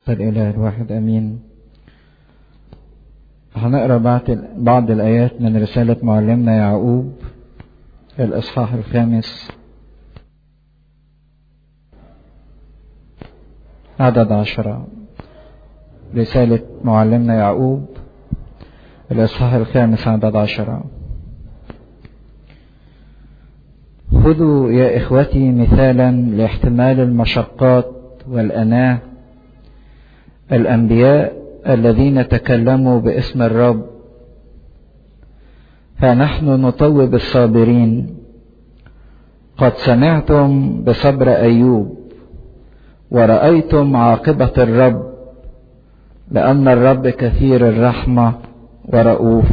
الإله الواحد أمين هنقرأ بعض الآيات من رسالة معلمنا يعقوب الإصحاح الخامس عدد عشرة رسالة معلمنا يعقوب الإصحاح الخامس عدد عشرة خذوا يا إخوتي مثالا لاحتمال المشقات والأناه الأنبياء الذين تكلموا باسم الرب فنحن نطوب الصابرين قد سمعتم بصبر أيوب ورأيتم عاقبة الرب لأن الرب كثير الرحمة ورؤوف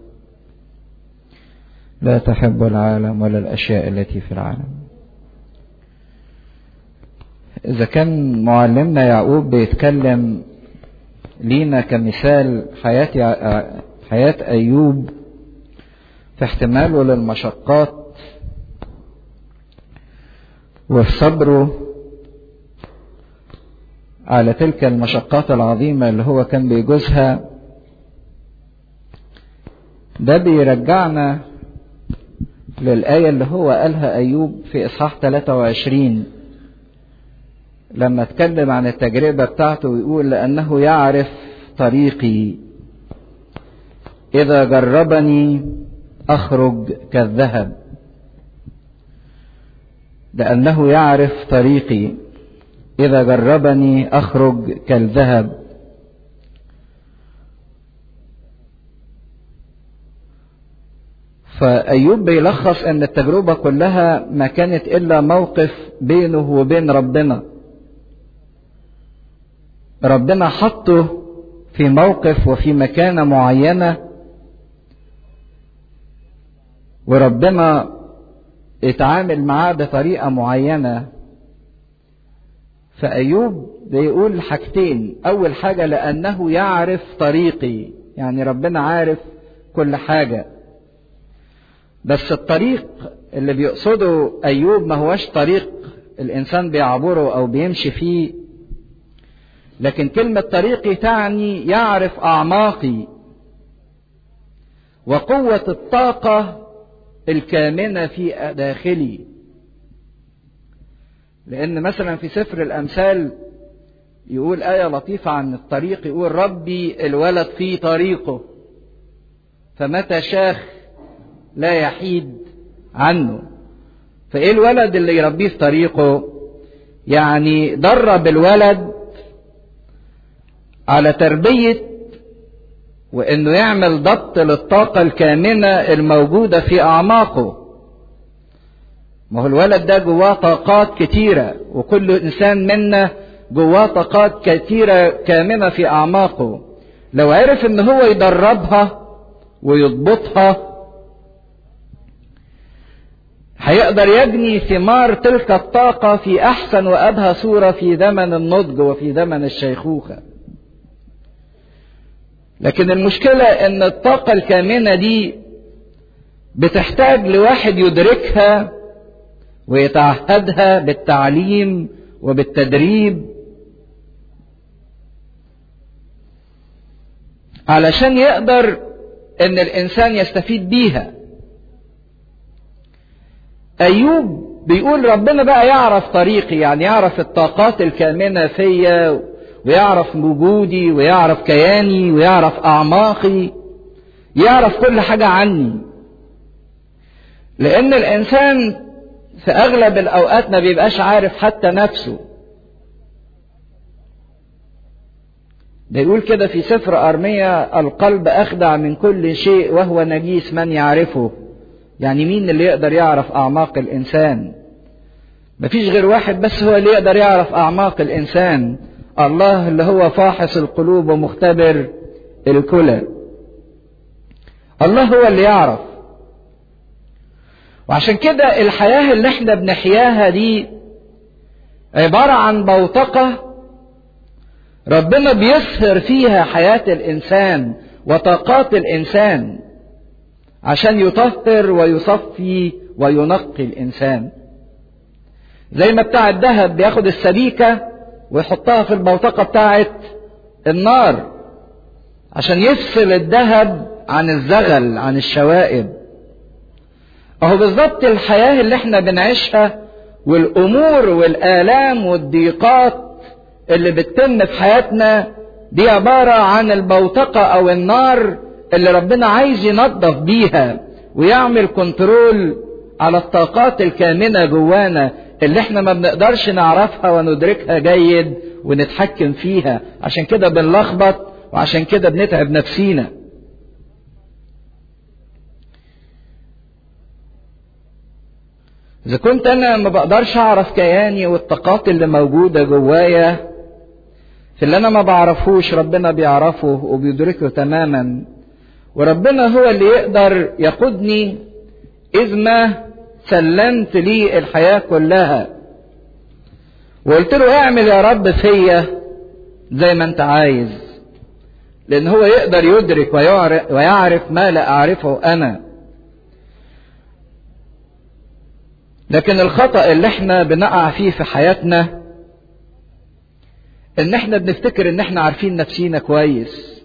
لا تحب العالم ولا الأشياء التي في العالم إذا كان معلمنا يعقوب بيتكلم لينا كمثال حياة حياة أيوب في احتماله للمشقات وفي صبره على تلك المشقات العظيمة اللي هو كان بيجوزها ده بيرجعنا للآية اللي هو قالها أيوب في إصحاح 23 لما اتكلم عن التجربة بتاعته ويقول لأنه يعرف طريقي إذا جربني أخرج كالذهب لأنه يعرف طريقي إذا جربني أخرج كالذهب فأيوب بيلخص أن التجربة كلها ما كانت إلا موقف بينه وبين ربنا ربنا حطه في موقف وفي مكانة معينة وربنا اتعامل معاه بطريقة معينة فأيوب بيقول حاجتين أول حاجة لأنه يعرف طريقي يعني ربنا عارف كل حاجة بس الطريق اللي بيقصده أيوب ما هوش طريق الإنسان بيعبره أو بيمشي فيه لكن كلمة طريقي تعني يعرف أعماقي وقوة الطاقة الكامنة في داخلي لأن مثلا في سفر الأمثال يقول آية لطيفة عن الطريق يقول ربي الولد في طريقه فمتى شاخ لا يحيد عنه فإيه الولد اللي يربيه في طريقه يعني درب الولد على تربية وإنه يعمل ضبط للطاقة الكامنة الموجودة في أعماقه ما هو الولد ده جواه طاقات كتيرة وكل إنسان منا جواه طاقات كتيرة كامنة في أعماقه لو عرف إن هو يدربها ويضبطها هيقدر يجني ثمار تلك الطاقة في أحسن وأبهى صورة في زمن النضج وفي زمن الشيخوخة لكن المشكلة ان الطاقة الكامنة دي بتحتاج لواحد يدركها ويتعهدها بالتعليم وبالتدريب علشان يقدر ان الانسان يستفيد بيها ايوب بيقول ربنا بقى يعرف طريقي يعني يعرف الطاقات الكامنة فيا ويعرف وجودي ويعرف كياني ويعرف أعماقي يعرف كل حاجة عني لأن الإنسان في أغلب الأوقات ما بيبقاش عارف حتى نفسه ده يقول كده في سفر أرمية القلب أخدع من كل شيء وهو نجيس من يعرفه يعني مين اللي يقدر يعرف أعماق الإنسان مفيش غير واحد بس هو اللي يقدر يعرف أعماق الإنسان الله اللي هو فاحص القلوب ومختبر الكلى الله هو اللي يعرف وعشان كده الحياة اللي احنا بنحياها دي عبارة عن بوتقة ربنا بيسهر فيها حياة الإنسان وطاقات الإنسان عشان يطهر ويصفي وينقي الإنسان زي ما بتاع الذهب بياخد السبيكة ويحطها في البوتقة بتاعت النار عشان يفصل الذهب عن الزغل عن الشوائب اهو بالظبط الحياة اللي احنا بنعيشها والامور والالام والضيقات اللي بتتم في حياتنا دي عبارة عن البوتقة او النار اللي ربنا عايز ينظف بيها ويعمل كنترول على الطاقات الكامنة جوانا اللي احنا ما بنقدرش نعرفها وندركها جيد ونتحكم فيها عشان كده بنلخبط وعشان كده بنتعب نفسينا إذا كنت أنا ما بقدرش أعرف كياني والطاقات اللي موجودة جوايا في اللي أنا ما بعرفوش ربنا بيعرفه وبيدركه تماما وربنا هو اللي يقدر يقودني إذ ما سلمت لي الحياة كلها وقلت له اعمل يا رب فيا زي ما انت عايز لان هو يقدر يدرك ويعرف, ويعرف ما لا اعرفه انا لكن الخطأ اللي احنا بنقع فيه في حياتنا ان احنا بنفتكر ان احنا عارفين نفسينا كويس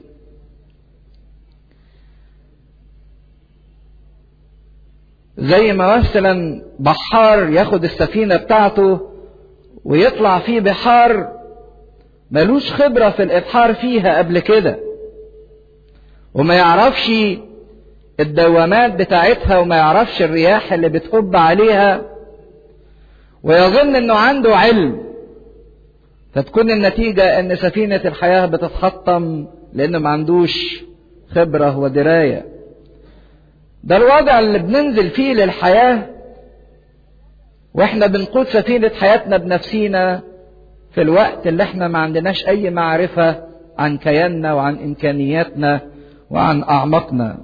زي ما مثلا بحار ياخد السفينة بتاعته ويطلع في بحار ملوش خبرة في الإبحار فيها قبل كده وما يعرفش الدوامات بتاعتها وما يعرفش الرياح اللي بتهب عليها ويظن انه عنده علم فتكون النتيجة ان سفينة الحياة بتتحطم لانه ما عندوش خبرة ودراية ده الوضع اللي بننزل فيه للحياة واحنا بنقود سفينة حياتنا بنفسينا في الوقت اللي احنا ما عندناش اي معرفة عن كياننا وعن امكانياتنا وعن اعماقنا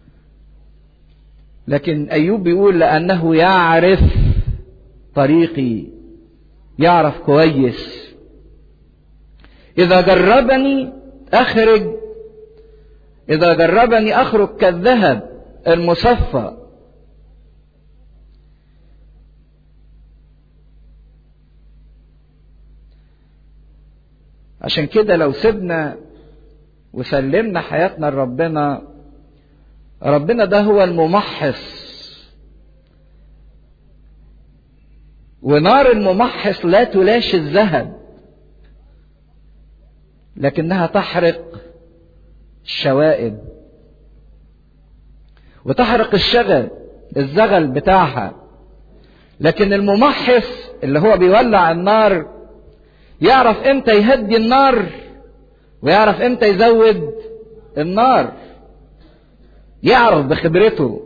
لكن ايوب بيقول لانه يعرف طريقي يعرف كويس اذا جربني اخرج اذا جربني اخرج كالذهب المصفى عشان كده لو سيبنا وسلمنا حياتنا لربنا ربنا ده هو الممحص ونار الممحص لا تلاشي الذهب لكنها تحرق الشوائب وتحرق الشغل الزغل بتاعها لكن الممحص اللي هو بيولع النار يعرف امتى يهدي النار ويعرف امتى يزود النار يعرف بخبرته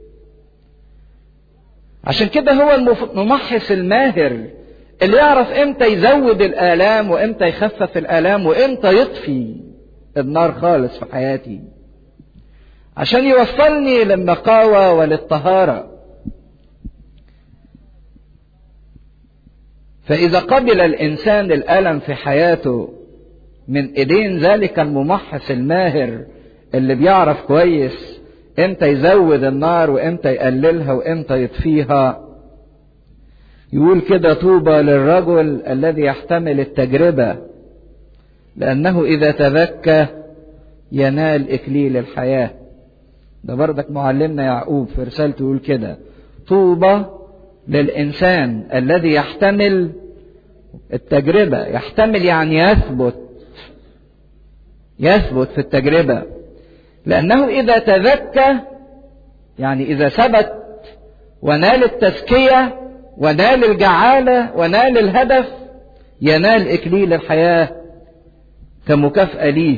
عشان كده هو الممحص الماهر اللي يعرف امتى يزود الالام وامتى يخفف الالام وامتى يطفي النار خالص في حياتي عشان يوصلني للنقاوة وللطهارة فإذا قبل الإنسان الألم في حياته من إيدين ذلك الممحص الماهر اللي بيعرف كويس امتى يزود النار وامتى يقللها وامتى يطفيها يقول كده طوبى للرجل الذي يحتمل التجربة لأنه إذا تذكى ينال إكليل الحياة ده بردك معلمنا يعقوب في رسالته يقول كده طوبى للإنسان الذي يحتمل التجربة يحتمل يعني يثبت يثبت في التجربة لأنه إذا تذكى يعني إذا ثبت ونال التزكية ونال الجعالة ونال الهدف ينال إكليل الحياة كمكافأة ليه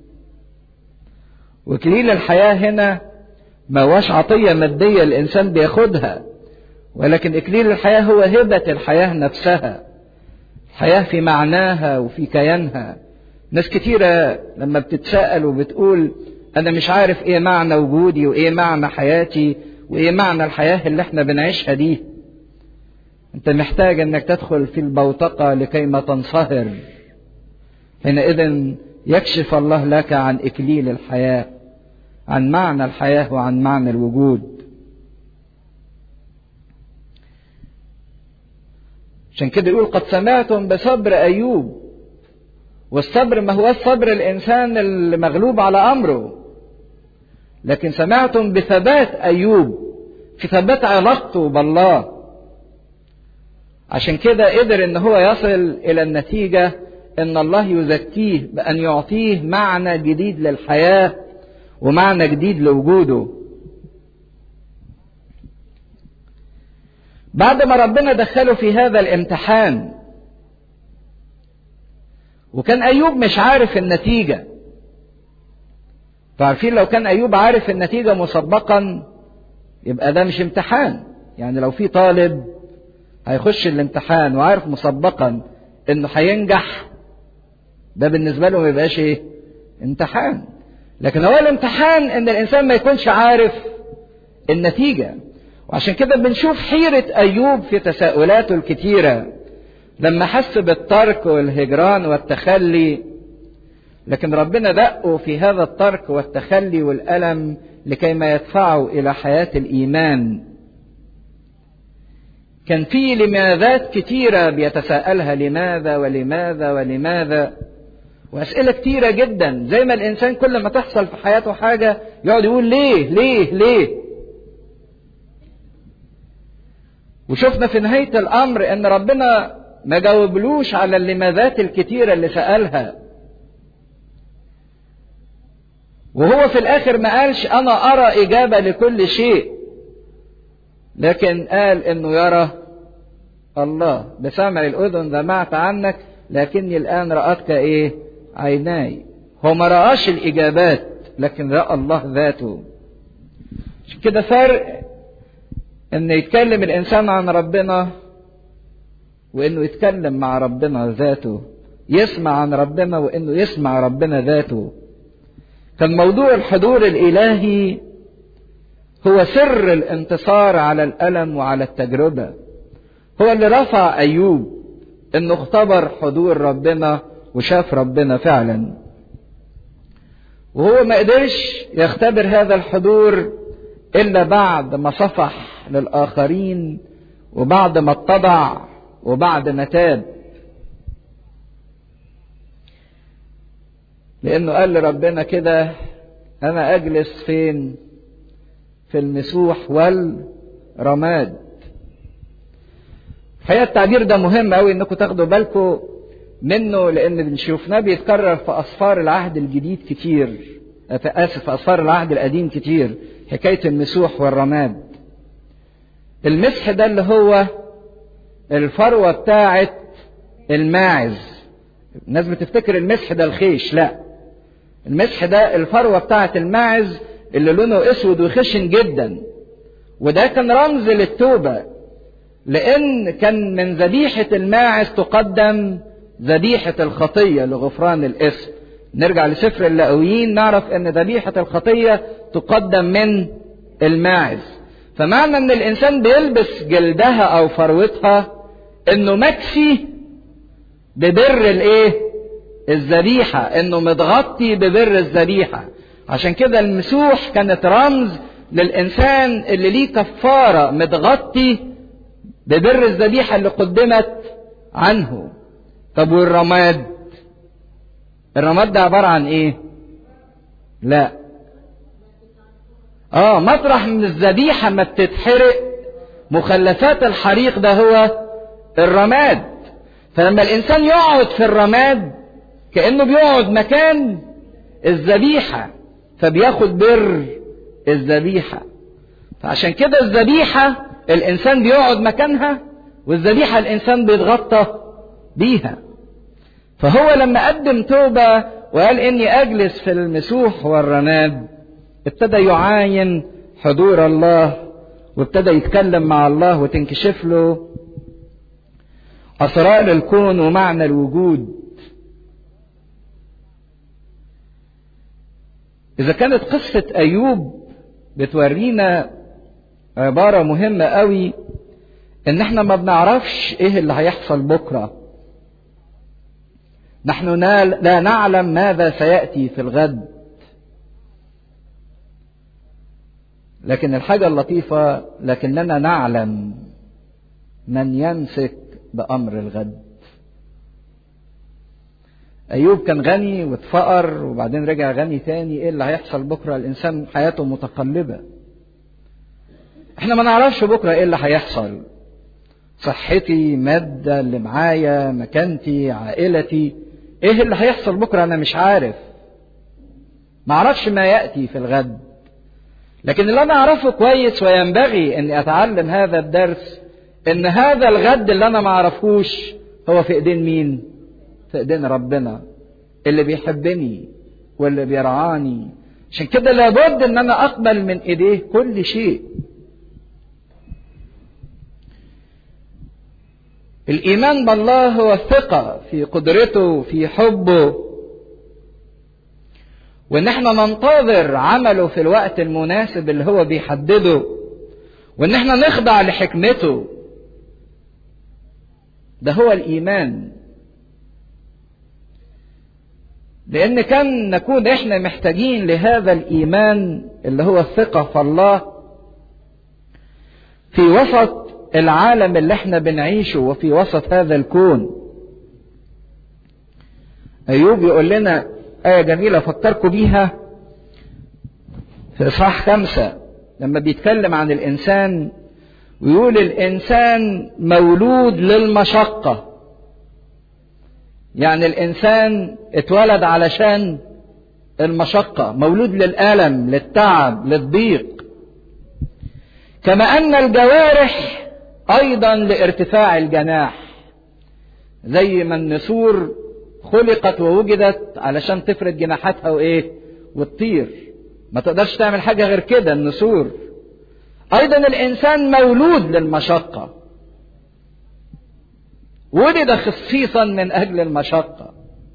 وإكليل الحياة هنا ما هوش عطية مادية الإنسان بياخدها ولكن إكليل الحياة هو هبة الحياة نفسها الحياة في معناها وفي كيانها ناس كتيرة لما بتتساءل وبتقول أنا مش عارف إيه معنى وجودي وإيه معنى حياتي وإيه معنى الحياة اللي إحنا بنعيشها دي أنت محتاج إنك تدخل في البوتقة لكي ما تنصهر حينئذ يكشف الله لك عن إكليل الحياة عن معنى الحياة وعن معنى الوجود عشان كده يقول قد سمعتم بصبر أيوب والصبر ما هو الصبر الإنسان المغلوب على أمره لكن سمعتم بثبات أيوب في ثبات علاقته بالله عشان كده قدر ان هو يصل الى النتيجة ان الله يزكيه بان يعطيه معنى جديد للحياة ومعنى جديد لوجوده بعد ما ربنا دخله في هذا الامتحان وكان ايوب مش عارف النتيجة تعرفين لو كان ايوب عارف النتيجة مسبقا يبقى ده مش امتحان يعني لو في طالب هيخش الامتحان وعارف مسبقا انه هينجح ده بالنسبه له ما يبقاش ايه امتحان لكن هو الامتحان ان الانسان ما يكونش عارف النتيجه وعشان كده بنشوف حيره ايوب في تساؤلاته الكتيره لما حس بالترك والهجران والتخلي لكن ربنا دقه في هذا الترك والتخلي والالم لكي ما يدفعه الى حياه الايمان كان في لماذات كتيرة بيتساءلها لماذا ولماذا ولماذا وأسئلة كتيرة جدا زي ما الإنسان كل ما تحصل في حياته حاجة يقعد يقول ليه ليه ليه وشفنا في نهاية الأمر إن ربنا ما جاوبلوش على اللماذات الكتيرة اللي سألها وهو في الآخر ما قالش أنا أرى إجابة لكل شيء لكن قال انه يرى الله بسمع الاذن سمعت عنك لكني الان رأتك ايه عيناي هو ما رآش الاجابات لكن رأى الله ذاته عشان كده فرق ان يتكلم الانسان عن ربنا وانه يتكلم مع ربنا ذاته يسمع عن ربنا وانه يسمع ربنا ذاته كان موضوع الحضور الالهي هو سر الانتصار على الألم وعلى التجربة هو اللي رفع أيوب إنه اختبر حضور ربنا وشاف ربنا فعلا وهو ما قدرش يختبر هذا الحضور إلا بعد ما صفح للآخرين وبعد ما اتضع وبعد ما تاب لأنه قال لربنا كده أنا أجلس فين في المسوح والرماد الحقيقة التعبير ده مهم قوي انكم تاخدوا بالكم منه لان شفناه بيتكرر في اسفار العهد الجديد كتير اسف في اسفار العهد القديم كتير حكاية المسوح والرماد المسح ده اللي هو الفروة بتاعة الماعز الناس بتفتكر المسح ده الخيش لا المسح ده الفروة بتاعة الماعز اللي لونه اسود وخشن جدا وده كان رمز للتوبة لان كان من ذبيحة الماعز تقدم ذبيحة الخطية لغفران الاسم نرجع لسفر اللاويين نعرف ان ذبيحة الخطية تقدم من الماعز فمعنى ان الانسان بيلبس جلدها او فروتها انه مكفي ببر الايه الذبيحة انه متغطي ببر الذبيحة عشان كده المسوح كانت رمز للإنسان اللي ليه كفارة متغطي ببر الذبيحة اللي قدمت عنه طب والرماد الرماد ده عبارة عن ايه لا اه مطرح من الذبيحة ما بتتحرق مخلفات الحريق ده هو الرماد فلما الانسان يقعد في الرماد كأنه بيقعد مكان الذبيحة فبياخد بر الذبيحة فعشان كده الذبيحة الإنسان بيقعد مكانها والذبيحة الإنسان بيتغطى بيها فهو لما قدم توبة وقال إني أجلس في المسوح والرماد ابتدى يعاين حضور الله وابتدى يتكلم مع الله وتنكشف له أسرار الكون ومعنى الوجود إذا كانت قصة أيوب بتورينا عبارة مهمة قوي إن إحنا ما بنعرفش إيه اللي هيحصل بكرة. نحن لا نعلم ماذا سيأتي في الغد. لكن الحاجة اللطيفة لكننا نعلم من يمسك بأمر الغد أيوب كان غني واتفقر وبعدين رجع غني تاني إيه اللي هيحصل بكرة الإنسان حياته متقلبة احنا ما نعرفش بكرة إيه اللي هيحصل صحتي مادة اللي معايا مكانتي عائلتي إيه اللي هيحصل بكرة أنا مش عارف ما أعرفش ما يأتي في الغد لكن اللي أنا أعرفه كويس وينبغي أني أتعلم هذا الدرس ان هذا الغد اللي انا ما اعرفوش هو في ايدين مين في ايدين ربنا اللي بيحبني واللي بيرعاني عشان كده لابد ان انا اقبل من ايديه كل شيء الايمان بالله هو الثقه في قدرته في حبه وان احنا ننتظر عمله في الوقت المناسب اللي هو بيحدده وان احنا نخضع لحكمته ده هو الايمان لان كان نكون احنا محتاجين لهذا الايمان اللي هو الثقه في الله في وسط العالم اللي احنا بنعيشه وفي وسط هذا الكون ايوب يقول لنا ايه جميله فكركم بيها في اصحاح خمسه لما بيتكلم عن الانسان ويقول الانسان مولود للمشقه يعني الانسان اتولد علشان المشقه مولود للالم للتعب للضيق كما ان الجوارح ايضا لارتفاع الجناح زي ما النسور خلقت ووجدت علشان تفرد جناحاتها وايه وتطير ما تقدرش تعمل حاجه غير كده النسور ايضا الانسان مولود للمشقه ولد خصيصا من اجل المشقه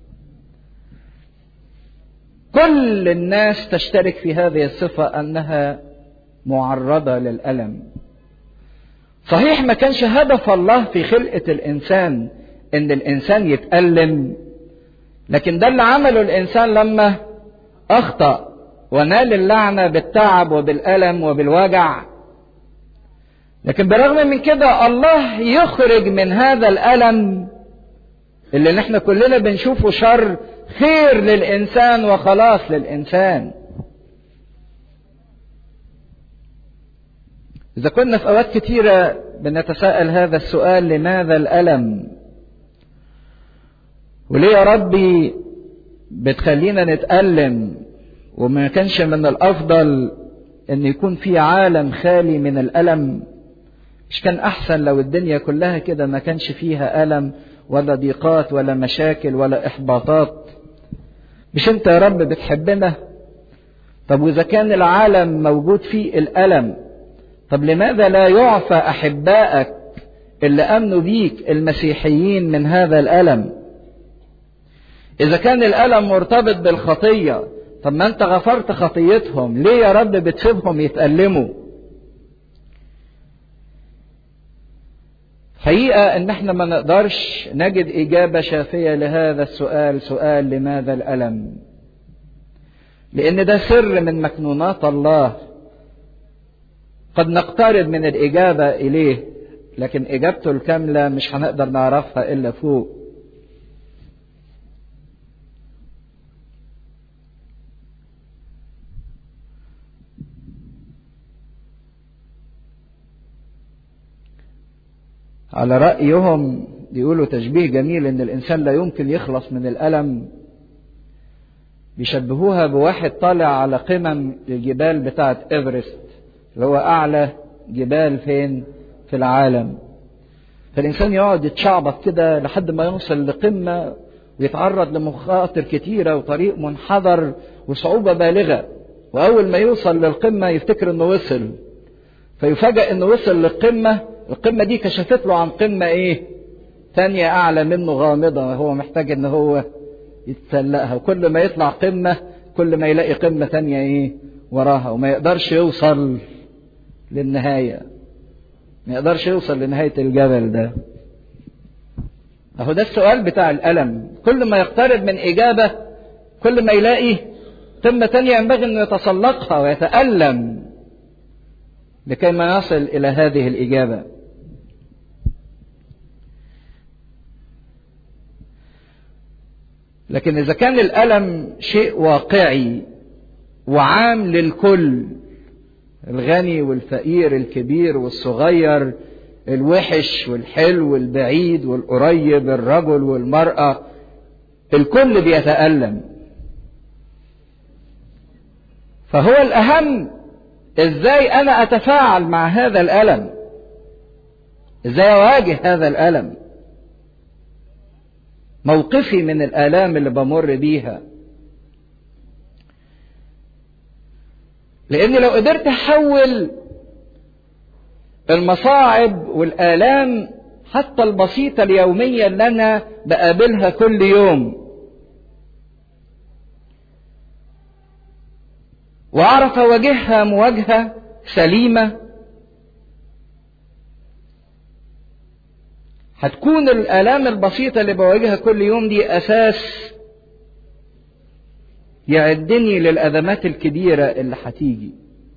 كل الناس تشترك في هذه الصفه انها معرضه للالم صحيح ما كانش هدف الله في خلقه الانسان ان الانسان يتالم لكن ده اللي عمله الانسان لما اخطا ونال اللعنه بالتعب وبالالم وبالوجع لكن بالرغم من كده الله يخرج من هذا الالم اللي احنا كلنا بنشوفه شر خير للانسان وخلاص للانسان اذا كنا في اوقات كتيره بنتساءل هذا السؤال لماذا الالم وليه يا ربي بتخلينا نتألم وما كانش من الأفضل إن يكون في عالم خالي من الألم مش كان أحسن لو الدنيا كلها كده ما كانش فيها ألم ولا ضيقات ولا مشاكل ولا إحباطات مش أنت يا رب بتحبنا طب وإذا كان العالم موجود فيه الألم طب لماذا لا يعفى أحبائك اللي آمنوا بيك المسيحيين من هذا الألم إذا كان الألم مرتبط بالخطية طب ما أنت غفرت خطيتهم ليه يا رب بتسيبهم يتألموا حقيقة إن إحنا ما نقدرش نجد إجابة شافية لهذا السؤال سؤال لماذا الألم لأن ده سر من مكنونات الله قد نقترب من الإجابة إليه لكن إجابته الكاملة مش هنقدر نعرفها إلا فوق على رأيهم بيقولوا تشبيه جميل ان الانسان لا يمكن يخلص من الالم بيشبهوها بواحد طالع على قمم الجبال بتاعه ايفرست اللي هو اعلى جبال فين في العالم فالانسان يقعد يتشعبط كده لحد ما يوصل لقمه ويتعرض لمخاطر كتيره وطريق منحدر وصعوبه بالغه واول ما يوصل للقمه يفتكر انه وصل فيفاجأ انه وصل للقمه القمة دي كشفت له عن قمة ايه تانية اعلى منه غامضة هو محتاج ان هو يتسلقها وكل ما يطلع قمة كل ما يلاقي قمة تانية ايه وراها وما يقدرش يوصل للنهاية ما يقدرش يوصل لنهاية الجبل ده اهو ده السؤال بتاع الألم كل ما يقترب من إجابة كل ما يلاقي قمة تانية ينبغي أنه يتسلقها ويتألم لكي ما يصل إلى هذه الإجابة لكن إذا كان الألم شيء واقعي وعام للكل الغني والفقير الكبير والصغير الوحش والحلو والبعيد والقريب الرجل والمرأة الكل بيتألم فهو الأهم ازاي انا اتفاعل مع هذا الألم ازاي اواجه هذا الألم موقفي من الآلام اللي بمر بيها لأني لو قدرت أحول المصاعب والآلام حتى البسيطة اليومية اللي أنا بقابلها كل يوم وأعرف أواجهها مواجهة سليمة هتكون الآلام البسيطة اللي بواجهها كل يوم دي أساس يعدني للأزمات الكبيرة اللي هتيجي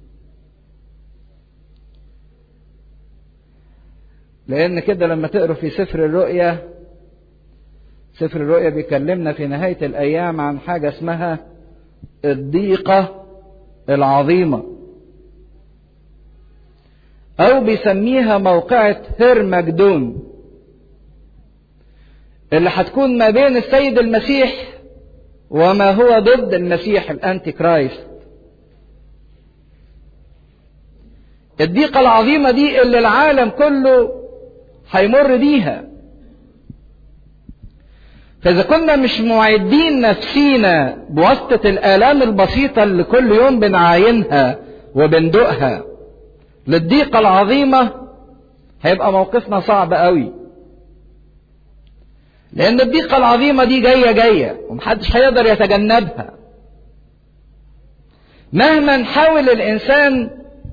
لأن كده لما تقروا في سفر الرؤيا سفر الرؤيا بيكلمنا في نهاية الأيام عن حاجة اسمها الضيقة العظيمة أو بيسميها موقعة هرمجدون اللي هتكون ما بين السيد المسيح وما هو ضد المسيح الأنتي كرايست الضيقة العظيمة دي اللي العالم كله هيمر بيها فإذا كنا مش معدين نفسينا بواسطة الآلام البسيطة اللي كل يوم بنعاينها وبندوقها للضيقة العظيمة هيبقى موقفنا صعب قوي لأن الضيقة العظيمة دي جاية جاية ومحدش هيقدر يتجنبها مهما حاول الإنسان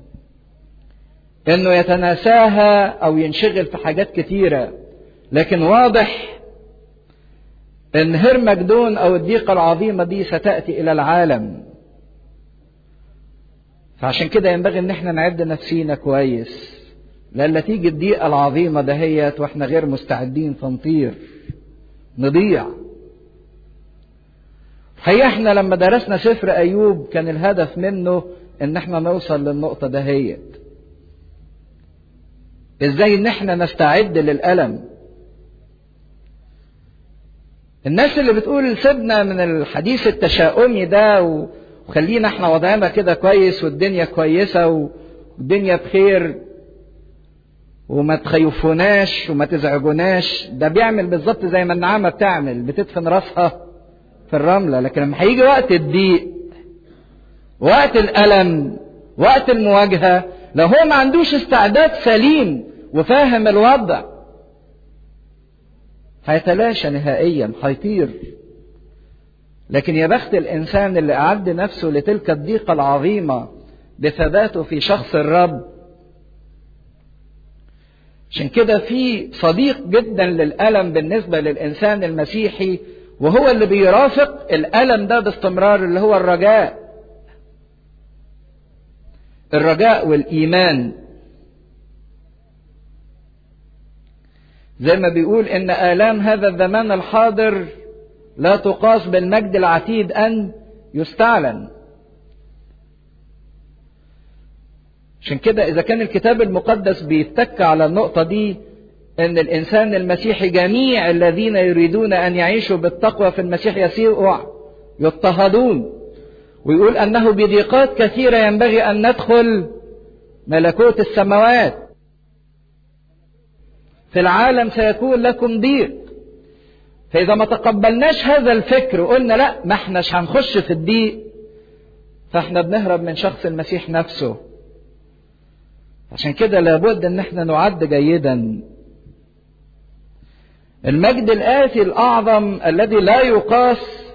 إنه يتناساها أو ينشغل في حاجات كتيرة لكن واضح إن هرمجدون أو الضيقة العظيمة دي ستأتي إلى العالم فعشان كده ينبغي إن احنا نعد نفسينا كويس لألا تيجي الضيقة العظيمة دهيت واحنا غير مستعدين فنطير نضيع هي احنا لما درسنا سفر ايوب كان الهدف منه ان احنا نوصل للنقطة دهيت ازاي ان احنا نستعد للألم الناس اللي بتقول سيبنا من الحديث التشاؤمي ده وخلينا احنا وضعنا كده كويس والدنيا كويسة والدنيا بخير وما تخيفوناش وما تزعجوناش ده بيعمل بالظبط زي ما النعامة بتعمل بتدفن راسها في الرملة لكن لما هيجي وقت الضيق وقت الألم وقت المواجهة لو هو ما عندوش استعداد سليم وفاهم الوضع هيتلاشى نهائيا هيطير لكن يا بخت الإنسان اللي أعد نفسه لتلك الضيقة العظيمة بثباته في شخص الرب عشان كده في صديق جدا للألم بالنسبة للإنسان المسيحي وهو اللي بيرافق الألم ده باستمرار اللي هو الرجاء الرجاء والإيمان زي ما بيقول إن آلام هذا الزمان الحاضر لا تقاس بالمجد العتيد أن يستعلن عشان كده إذا كان الكتاب المقدس بيتك على النقطة دي أن الإنسان المسيحي جميع الذين يريدون أن يعيشوا بالتقوى في المسيح يسيروا يضطهدون ويقول أنه بضيقات كثيرة ينبغي أن ندخل ملكوت السماوات في العالم سيكون لكم ضيق فإذا ما تقبلناش هذا الفكر وقلنا لا ما احناش هنخش في الضيق فاحنا بنهرب من شخص المسيح نفسه عشان كده لابد ان احنا نعد جيدا المجد الآتي الأعظم الذي لا يقاس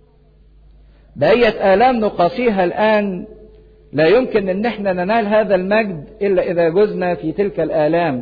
بأية آلام نقاسيها الآن لا يمكن ان احنا ننال هذا المجد إلا إذا جزنا في تلك الآلام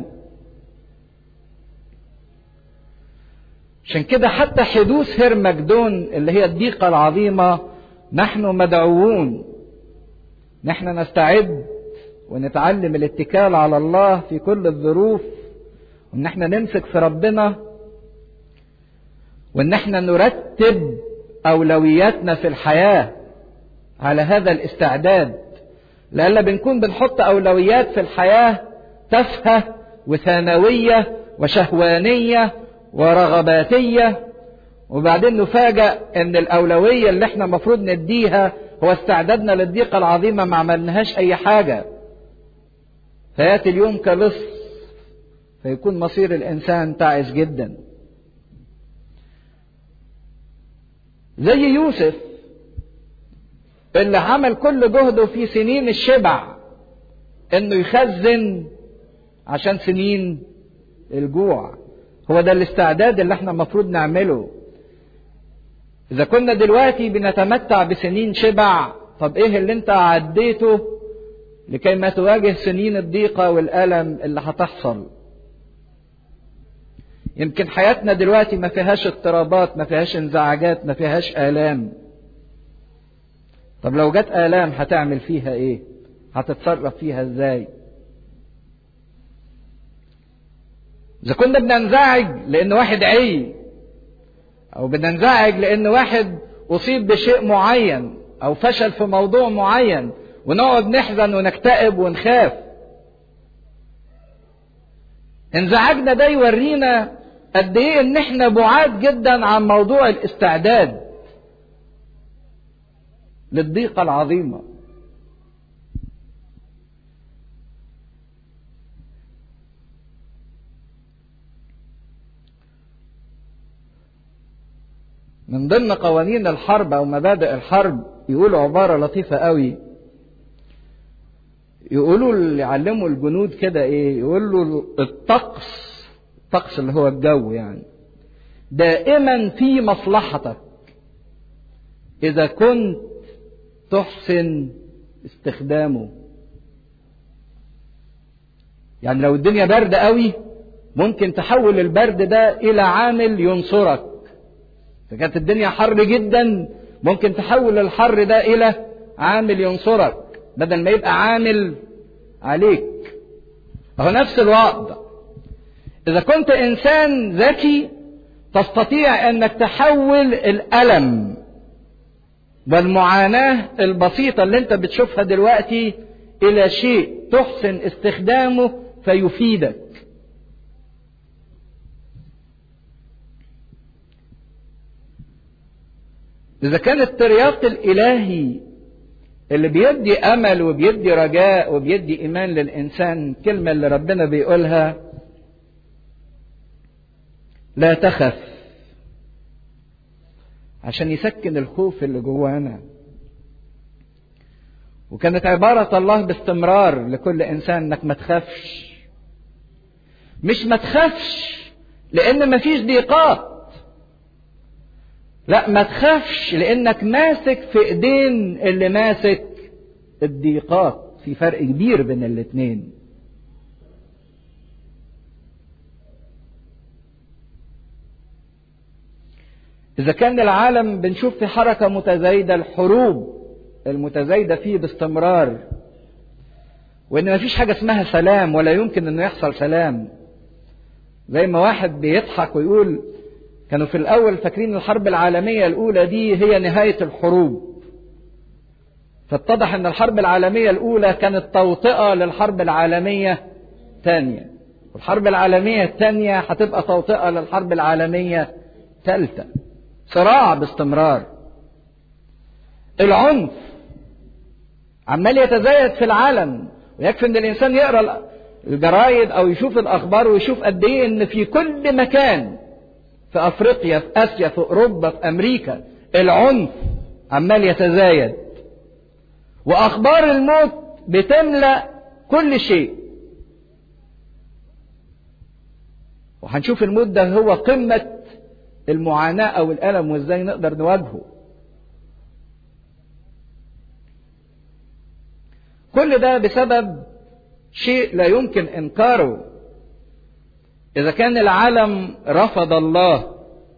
عشان كده حتى حدوث هرمجدون اللي هي الضيقة العظيمة نحن مدعوون نحن نستعد ونتعلم الاتكال على الله في كل الظروف وان احنا نمسك في ربنا وان احنا نرتب أولوياتنا في الحياة على هذا الاستعداد لألا بنكون بنحط أولويات في الحياة تافهة وثانوية وشهوانية ورغباتية وبعدين نفاجأ ان الأولوية اللي احنا المفروض نديها هو استعدادنا للضيقة العظيمة ما عملناهاش أي حاجة فيأتي اليوم كلص فيكون مصير الإنسان تعس جدا زي يوسف اللي عمل كل جهده في سنين الشبع انه يخزن عشان سنين الجوع هو ده الاستعداد اللي احنا المفروض نعمله اذا كنا دلوقتي بنتمتع بسنين شبع طب ايه اللي انت عديته لكي ما تواجه سنين الضيقة والألم اللي هتحصل يمكن حياتنا دلوقتي ما فيهاش اضطرابات ما فيهاش انزعاجات ما فيهاش آلام طب لو جت آلام هتعمل فيها ايه هتتصرف فيها ازاي إذا كنا بننزعج لأن واحد عي أو بننزعج لأن واحد أصيب بشيء معين أو فشل في موضوع معين ونقعد نحزن ونكتئب ونخاف انزعاجنا ده يورينا قد ايه ان احنا بعاد جدا عن موضوع الاستعداد للضيقه العظيمه من ضمن قوانين الحرب او مبادئ الحرب يقولوا عباره لطيفه قوي يقولوا اللي يعلموا الجنود كده ايه يقولوا الطقس الطقس اللي هو الجو يعني دائما في مصلحتك اذا كنت تحسن استخدامه يعني لو الدنيا برد قوي ممكن تحول البرد ده الى عامل ينصرك فكانت الدنيا حر جدا ممكن تحول الحر ده الى عامل ينصرك بدل ما يبقى عامل عليك فهو نفس الوضع اذا كنت انسان ذكي تستطيع انك تحول الالم والمعاناه البسيطه اللي انت بتشوفها دلوقتي الى شيء تحسن استخدامه فيفيدك إذا كان الترياق الإلهي اللي بيدي أمل وبيدي رجاء وبيدي إيمان للإنسان الكلمة اللي ربنا بيقولها لا تخف عشان يسكن الخوف اللي جوانا وكانت عبارة الله باستمرار لكل إنسان إنك ما تخافش مش ما تخافش لأن مفيش ضيقات لا ما تخافش لانك ماسك في ايدين اللي ماسك الضيقات في فرق كبير بين الاتنين اذا كان العالم بنشوف في حركة متزايدة الحروب المتزايدة فيه باستمرار وان مفيش حاجة اسمها سلام ولا يمكن انه يحصل سلام زي ما واحد بيضحك ويقول كانوا في الأول فاكرين الحرب العالمية الأولى دي هي نهاية الحروب فاتضح أن الحرب العالمية الأولى كانت توطئة للحرب العالمية الثانية والحرب العالمية الثانية هتبقى توطئة للحرب العالمية الثالثة صراع باستمرار العنف عمال يتزايد في العالم ويكفي ان الانسان يقرا الجرايد او يشوف الاخبار ويشوف قد ايه ان في كل مكان في افريقيا في اسيا في اوروبا في امريكا العنف عمال يتزايد واخبار الموت بتملا كل شيء وهنشوف الموت ده هو قمه المعاناه او الالم وازاي نقدر نواجهه كل ده بسبب شيء لا يمكن انكاره إذا كان العالم رفض الله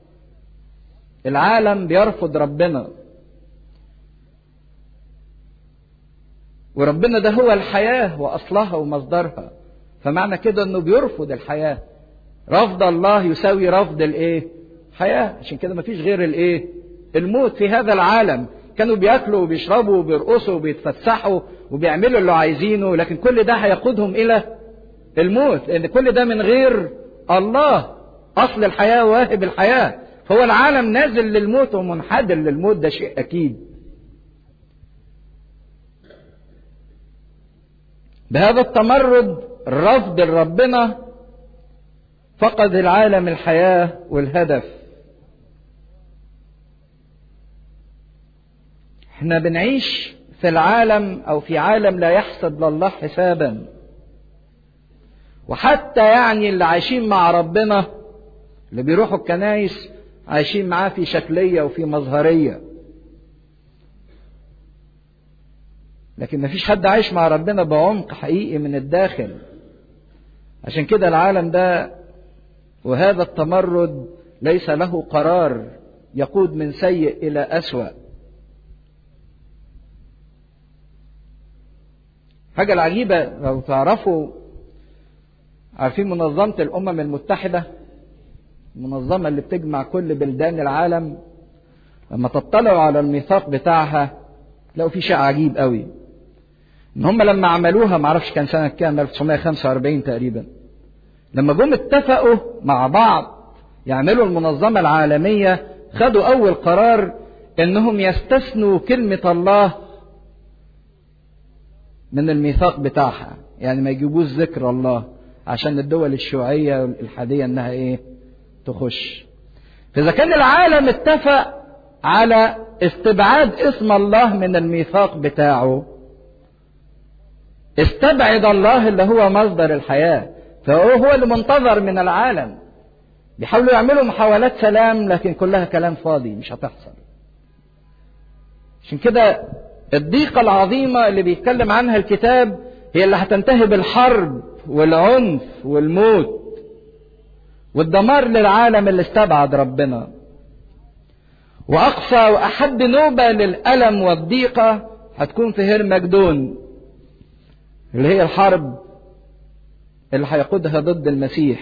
العالم بيرفض ربنا وربنا ده هو الحياة وأصلها ومصدرها فمعنى كده إنه بيرفض الحياة رفض الله يساوي رفض الإيه؟ حياة عشان كده مفيش غير الإيه؟ الموت في هذا العالم كانوا بياكلوا وبيشربوا وبيرقصوا وبيتفسحوا وبيعملوا اللي عايزينه لكن كل ده هيقودهم الى الموت لان كل ده من غير الله اصل الحياه واهب الحياه فهو العالم نازل للموت ومنحدر للموت ده شيء اكيد بهذا التمرد الرفض لربنا فقد العالم الحياه والهدف احنا بنعيش في العالم او في عالم لا يحسب لله حسابا وحتى يعني اللي عايشين مع ربنا اللي بيروحوا الكنايس عايشين معاه في شكلية وفي مظهرية لكن مفيش حد عايش مع ربنا بعمق حقيقي من الداخل عشان كده العالم ده وهذا التمرد ليس له قرار يقود من سيء إلى أسوأ حاجة العجيبة لو تعرفوا عارفين منظمة الأمم المتحدة المنظمة اللي بتجمع كل بلدان العالم لما تطلعوا على الميثاق بتاعها تلاقوا في شيء عجيب قوي ان هم لما عملوها معرفش كان سنة كام 1945 تقريبا لما جم اتفقوا مع بعض يعملوا المنظمة العالمية خدوا أول قرار إنهم يستثنوا كلمة الله من الميثاق بتاعها يعني ما يجيبوش ذكر الله عشان الدول الشيوعية والإلحادية إنها إيه تخش فإذا كان العالم اتفق على استبعاد اسم الله من الميثاق بتاعه استبعد الله اللي هو مصدر الحياة فهو هو اللي منتظر من العالم بيحاولوا يعملوا محاولات سلام لكن كلها كلام فاضي مش هتحصل عشان كده الضيقة العظيمة اللي بيتكلم عنها الكتاب هي اللي هتنتهي بالحرب والعنف والموت والدمار للعالم اللي استبعد ربنا وأقصى وأحد نوبة للألم والضيقة هتكون في هرمجدون اللي هي الحرب اللي هيقودها ضد المسيح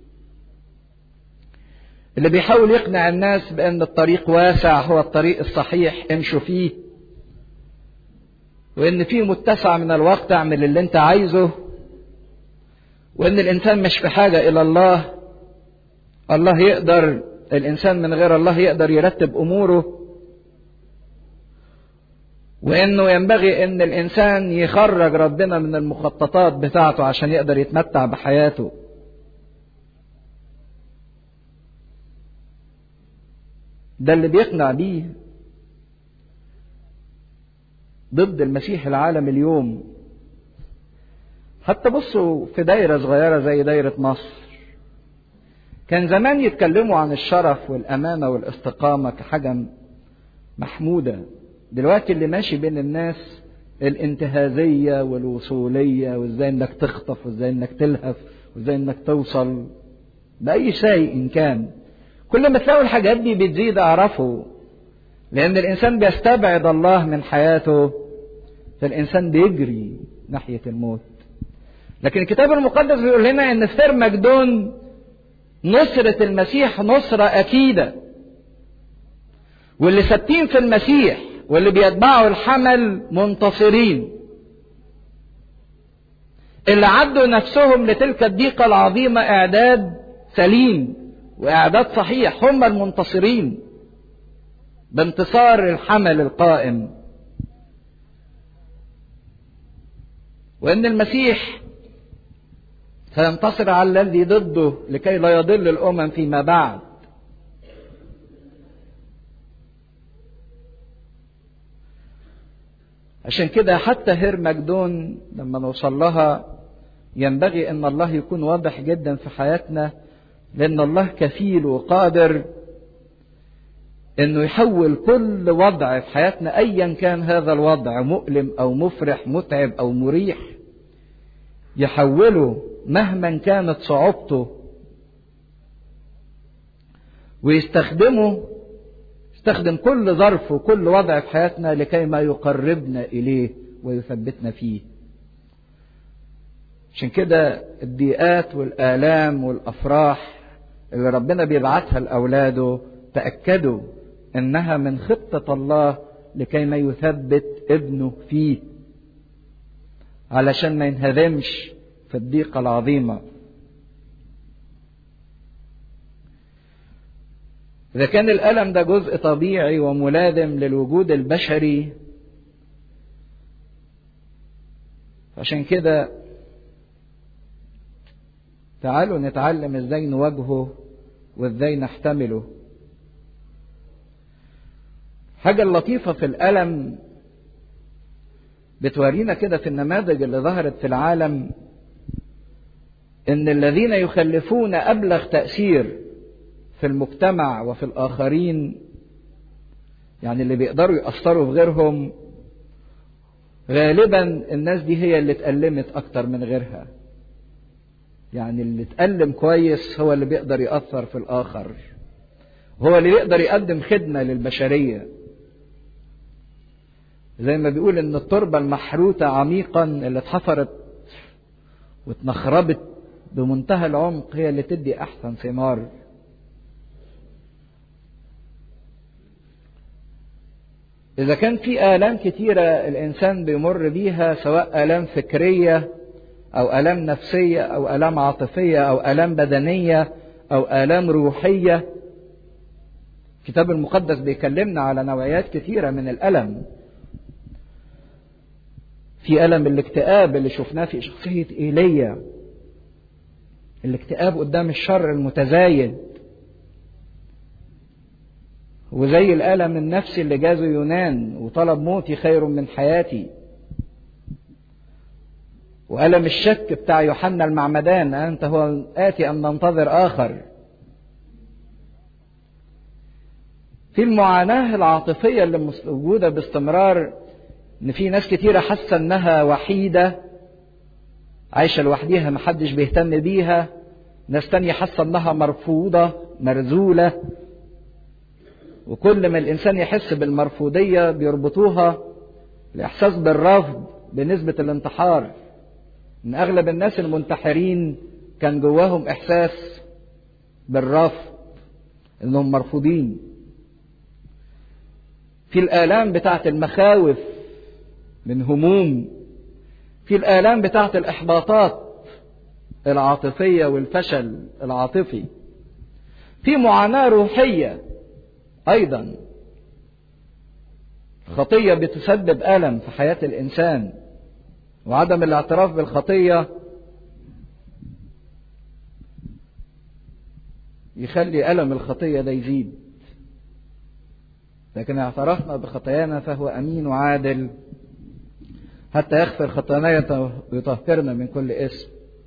اللي بيحاول يقنع الناس بأن الطريق واسع هو الطريق الصحيح امشوا فيه وان فيه متسع من الوقت اعمل اللي انت عايزه وان الانسان مش في حاجه الى الله الله يقدر الانسان من غير الله يقدر يرتب اموره وانه ينبغي ان الانسان يخرج ربنا من المخططات بتاعته عشان يقدر يتمتع بحياته ده اللي بيقنع بيه ضد المسيح العالم اليوم حتى بصوا في دايرة صغيرة زي دايرة مصر كان زمان يتكلموا عن الشرف والأمانة والاستقامة كحاجة محمودة دلوقتي اللي ماشي بين الناس الانتهازية والوصولية وازاي انك تخطف وازاي انك تلهف وازاي انك توصل بأي شيء إن كان كل ما تلاقوا الحاجات دي بتزيد اعرفوا لأن الإنسان بيستبعد الله من حياته فالإنسان بيجري ناحية الموت لكن الكتاب المقدس بيقول لنا إن في مجدون نصرة المسيح نصرة أكيدة واللي ثابتين في المسيح واللي بيتبعوا الحمل منتصرين اللي عدوا نفسهم لتلك الضيقة العظيمة إعداد سليم وإعداد صحيح هم المنتصرين بانتصار الحمل القائم وان المسيح سينتصر على الذي ضده لكي لا يضل الامم فيما بعد عشان كده حتى هرمجدون لما نوصل لها ينبغي ان الله يكون واضح جدا في حياتنا لان الله كفيل وقادر انه يحول كل وضع في حياتنا ايا كان هذا الوضع مؤلم او مفرح متعب او مريح يحوله مهما كانت صعوبته ويستخدمه يستخدم كل ظرف وكل وضع في حياتنا لكي ما يقربنا اليه ويثبتنا فيه عشان كده الضيقات والآلام والأفراح اللي ربنا بيبعتها لأولاده تأكدوا انها من خطة الله لكي ما يثبت ابنه فيه علشان ما ينهزمش في الضيقة العظيمة إذا كان الألم ده جزء طبيعي وملازم للوجود البشري عشان كده تعالوا نتعلم ازاي نواجهه وازاي نحتمله حاجة اللطيفة في الألم بتورينا كده في النماذج اللي ظهرت في العالم إن الذين يخلفون أبلغ تأثير في المجتمع وفي الآخرين يعني اللي بيقدروا يأثروا في غيرهم غالبا الناس دي هي اللي اتألمت أكتر من غيرها يعني اللي اتألم كويس هو اللي بيقدر يأثر في الآخر هو اللي يقدر يقدم خدمة للبشرية زي ما بيقول ان التربة المحروتة عميقا اللي اتحفرت واتنخربت بمنتهى العمق هي اللي تدي احسن ثمار إذا كان في آلام كتيرة الإنسان بيمر بيها سواء آلام فكرية أو آلام نفسية أو آلام عاطفية أو آلام بدنية أو آلام روحية الكتاب المقدس بيكلمنا على نوعيات كتيرة من الألم في ألم الاكتئاب اللي شفناه في شخصية إيليا الاكتئاب قدام الشر المتزايد وزي الألم النفسي اللي جازه يونان وطلب موتي خير من حياتي وألم الشك بتاع يوحنا المعمدان أنت هو آتي أم ننتظر آخر في المعاناة العاطفية اللي موجودة باستمرار إن في ناس كتيرة حاسة إنها وحيدة عايشة لوحديها محدش بيهتم بيها ناس تانية حاسة إنها مرفوضة مرزولة وكل ما الإنسان يحس بالمرفوضية بيربطوها الإحساس بالرفض بنسبة الانتحار من أغلب الناس المنتحرين كان جواهم إحساس بالرفض إنهم مرفوضين في الآلام بتاعت المخاوف من هموم في الآلام بتاعت الإحباطات العاطفية والفشل العاطفي في معاناة روحية أيضا خطية بتسبب ألم في حياة الإنسان وعدم الاعتراف بالخطية يخلي ألم الخطية ده يزيد لكن اعترفنا بخطايانا فهو أمين وعادل حتى يغفر خطايانا ويطهرنا من كل اسم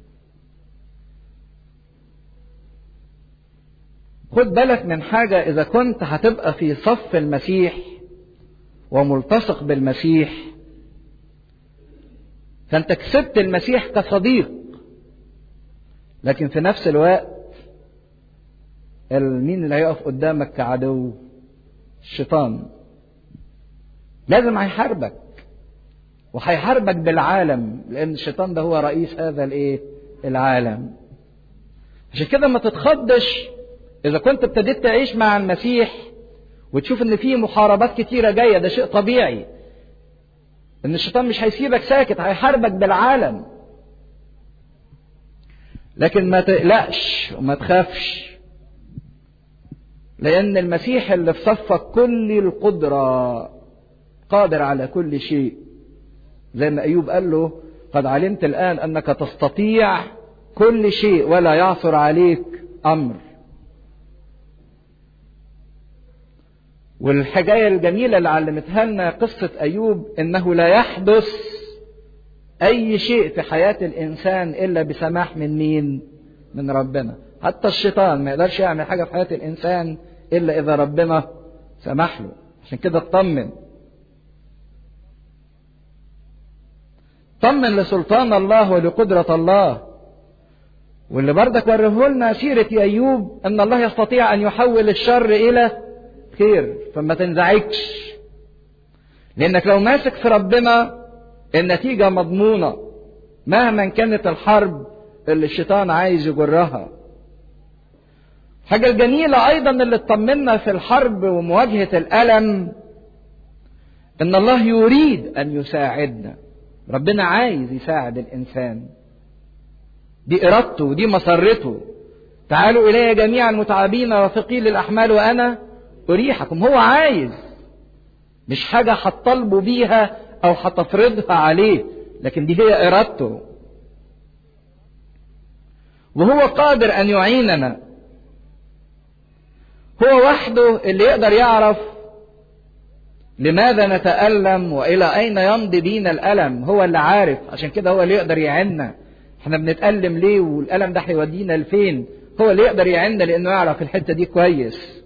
خد بالك من حاجة إذا كنت هتبقى في صف المسيح وملتصق بالمسيح فأنت كسبت المسيح كصديق لكن في نفس الوقت مين اللي هيقف قدامك كعدو الشيطان لازم هيحاربك وهيحاربك بالعالم لأن الشيطان ده هو رئيس هذا الإيه العالم عشان كده ما تتخضش إذا كنت ابتديت تعيش مع المسيح وتشوف إن في محاربات كتيرة جاية ده شيء طبيعي. إن الشيطان مش هيسيبك ساكت هيحاربك بالعالم. لكن ما تقلقش وما تخافش. لأن المسيح اللي في صفك كل القدرة قادر على كل شيء. زي ما أيوب قال له قد علمت الآن أنك تستطيع كل شيء ولا يعثر عليك أمر. والحكاية الجميلة اللي علمتها لنا قصة أيوب إنه لا يحدث أي شيء في حياة الإنسان إلا بسماح من مين؟ من ربنا. حتى الشيطان ما يقدرش يعمل حاجة في حياة الإنسان إلا إذا ربنا سمح له. عشان كده اطمن. طمن لسلطان الله ولقدرة الله. واللي بردك وريه لنا سيرة أيوب أن الله يستطيع أن يحول الشر إلى خير فما تنزعجش لانك لو ماسك في ربنا النتيجة مضمونة مهما كانت الحرب اللي الشيطان عايز يجرها الحاجة الجميلة أيضا اللي تطمنا في الحرب ومواجهة الألم إن الله يريد أن يساعدنا ربنا عايز يساعد الإنسان دي إرادته ودي مسرته تعالوا إلي جميعا متعبين وثقيل الأحمال وأنا أريحكم هو عايز مش حاجة هتطالبوا بيها أو هتفرضها عليه لكن دي هي إرادته وهو قادر أن يعيننا هو وحده اللي يقدر يعرف لماذا نتألم وإلى أين يمضي بينا الألم هو اللي عارف عشان كده هو اللي يقدر يعيننا احنا بنتألم ليه والألم ده هيودينا لفين هو اللي يقدر يعيننا لأنه يعرف الحتة دي كويس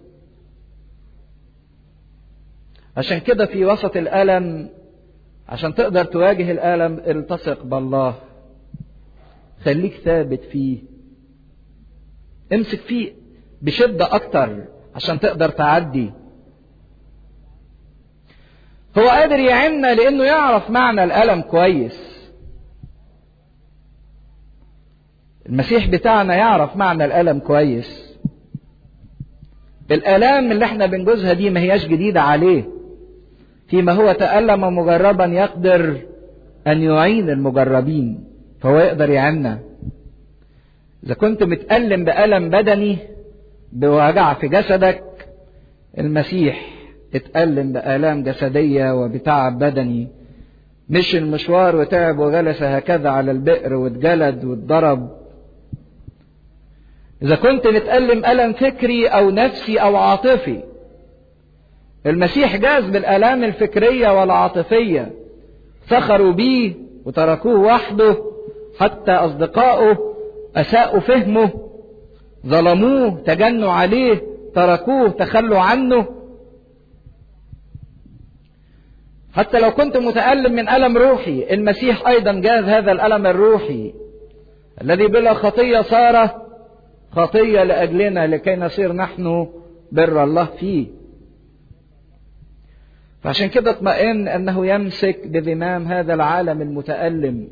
عشان كده في وسط الألم عشان تقدر تواجه الألم التصق بالله خليك ثابت فيه امسك فيه بشدة أكتر عشان تقدر تعدي هو قادر يعيننا لأنه يعرف معنى الألم كويس المسيح بتاعنا يعرف معنى الألم كويس الآلام اللي احنا بنجوزها دي ما هياش جديدة عليه فيما هو تألم مجربا يقدر أن يعين المجربين فهو يقدر يعيننا إذا كنت متألم بألم بدني بوجع في جسدك المسيح اتألم بآلام جسدية وبتعب بدني مش المشوار وتعب وجلس هكذا على البئر واتجلد واتضرب إذا كنت متألم ألم فكري أو نفسي أو عاطفي المسيح جاز بالآلام الفكرية والعاطفية سخروا بيه وتركوه وحده حتى أصدقائه أساءوا فهمه ظلموه تجنوا عليه تركوه تخلوا عنه حتى لو كنت متألم من ألم روحي المسيح أيضا جاز هذا الألم الروحي الذي بلا خطية صار خطية لأجلنا لكي نصير نحن بر الله فيه فعشان كده اطمئن أنه يمسك بذمام هذا العالم المتألم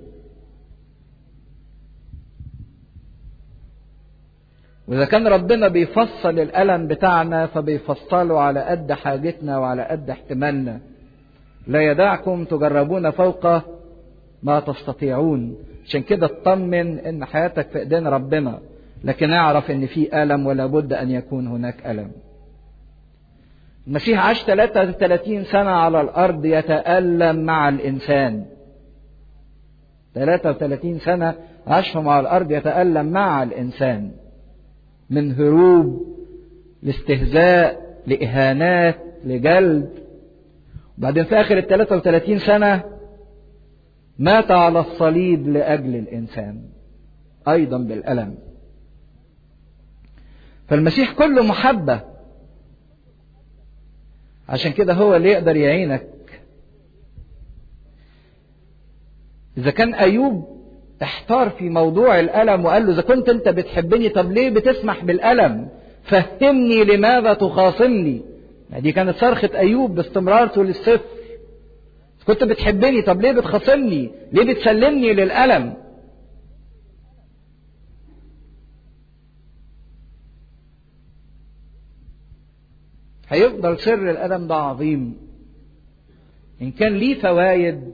وإذا كان ربنا بيفصل الألم بتاعنا فبيفصله على قد حاجتنا وعلى قد احتمالنا لا يدعكم تجربون فوق ما تستطيعون عشان كده اطمن ان حياتك في ايدين ربنا لكن اعرف ان في الم ولا بد ان يكون هناك الم المسيح عاش 33 سنة على الأرض يتألم مع الإنسان 33 سنة عاشهم على الأرض يتألم مع الإنسان من هروب لاستهزاء لإهانات لجلد بعدين في آخر ال 33 سنة مات على الصليب لأجل الإنسان أيضا بالألم فالمسيح كله محبة عشان كده هو اللي يقدر يعينك إذا كان أيوب احتار في موضوع الألم وقال له إذا كنت أنت بتحبني طب ليه بتسمح بالألم فهمني لماذا تخاصمني دي كانت صرخة أيوب باستمرار طول الصفر كنت بتحبني طب ليه بتخاصمني ليه بتسلمني للألم هيفضل سر الألم ده عظيم إن كان ليه فوايد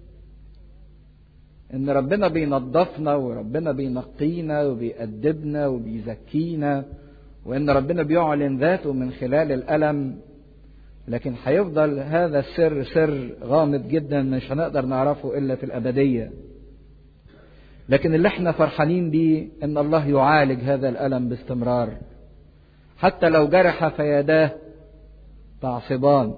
إن ربنا بينظفنا وربنا بينقينا وبيأدبنا وبيزكينا وإن ربنا بيعلن ذاته من خلال الألم لكن هيفضل هذا السر سر غامض جدا مش هنقدر نعرفه إلا في الأبدية لكن اللي احنا فرحانين بيه إن الله يعالج هذا الألم باستمرار حتى لو جرح فيداه تعصبان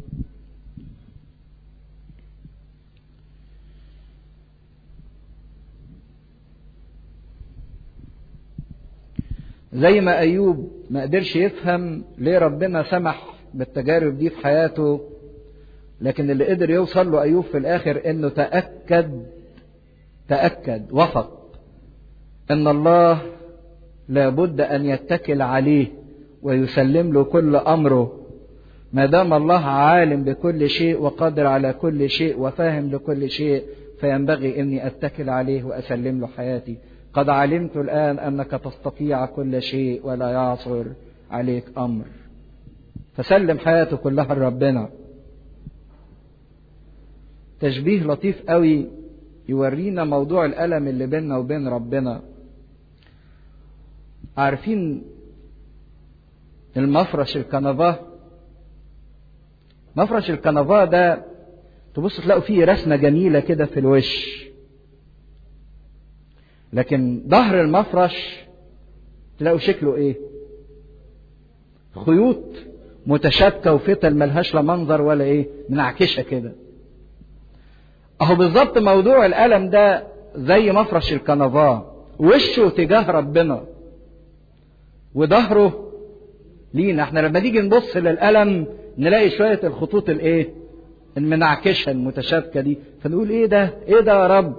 زي ما أيوب ما قدرش يفهم ليه ربنا سمح بالتجارب دي في حياته لكن اللي قدر يوصل له أيوب في الآخر إنه تأكد تأكد وثق إن الله لابد أن يتكل عليه ويسلم له كل أمره ما دام الله عالم بكل شيء وقادر على كل شيء وفاهم لكل شيء فينبغي اني اتكل عليه واسلم له حياتي قد علمت الآن أنك تستطيع كل شيء ولا يعصر عليك أمر فسلم حياته كلها لربنا تشبيه لطيف قوي يورينا موضوع الألم اللي بيننا وبين ربنا عارفين المفرش الكنفاه مفرش الكنفاه ده تبص تلاقوا فيه رسمة جميلة كده في الوش لكن ظهر المفرش تلاقوا شكله ايه خيوط متشابكة وفتل ملهاش لا منظر ولا ايه منعكشة كده اهو بالظبط موضوع الألم ده زي مفرش الكنفاه وشه تجاه ربنا وظهره لينا احنا لما نيجي نبص للألم نلاقي شوية الخطوط الايه المنعكشة المتشابكة دي فنقول ايه ده ايه ده يا رب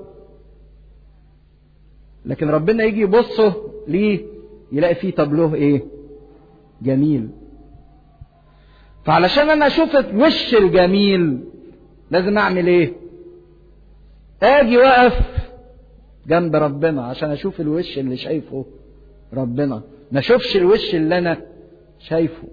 لكن ربنا يجي يبصه ليه يلاقي فيه طابلوه ايه جميل فعلشان انا اشوف الوش الجميل لازم اعمل ايه اجي واقف جنب ربنا عشان اشوف الوش اللي شايفه ربنا ما اشوفش الوش اللي انا شايفه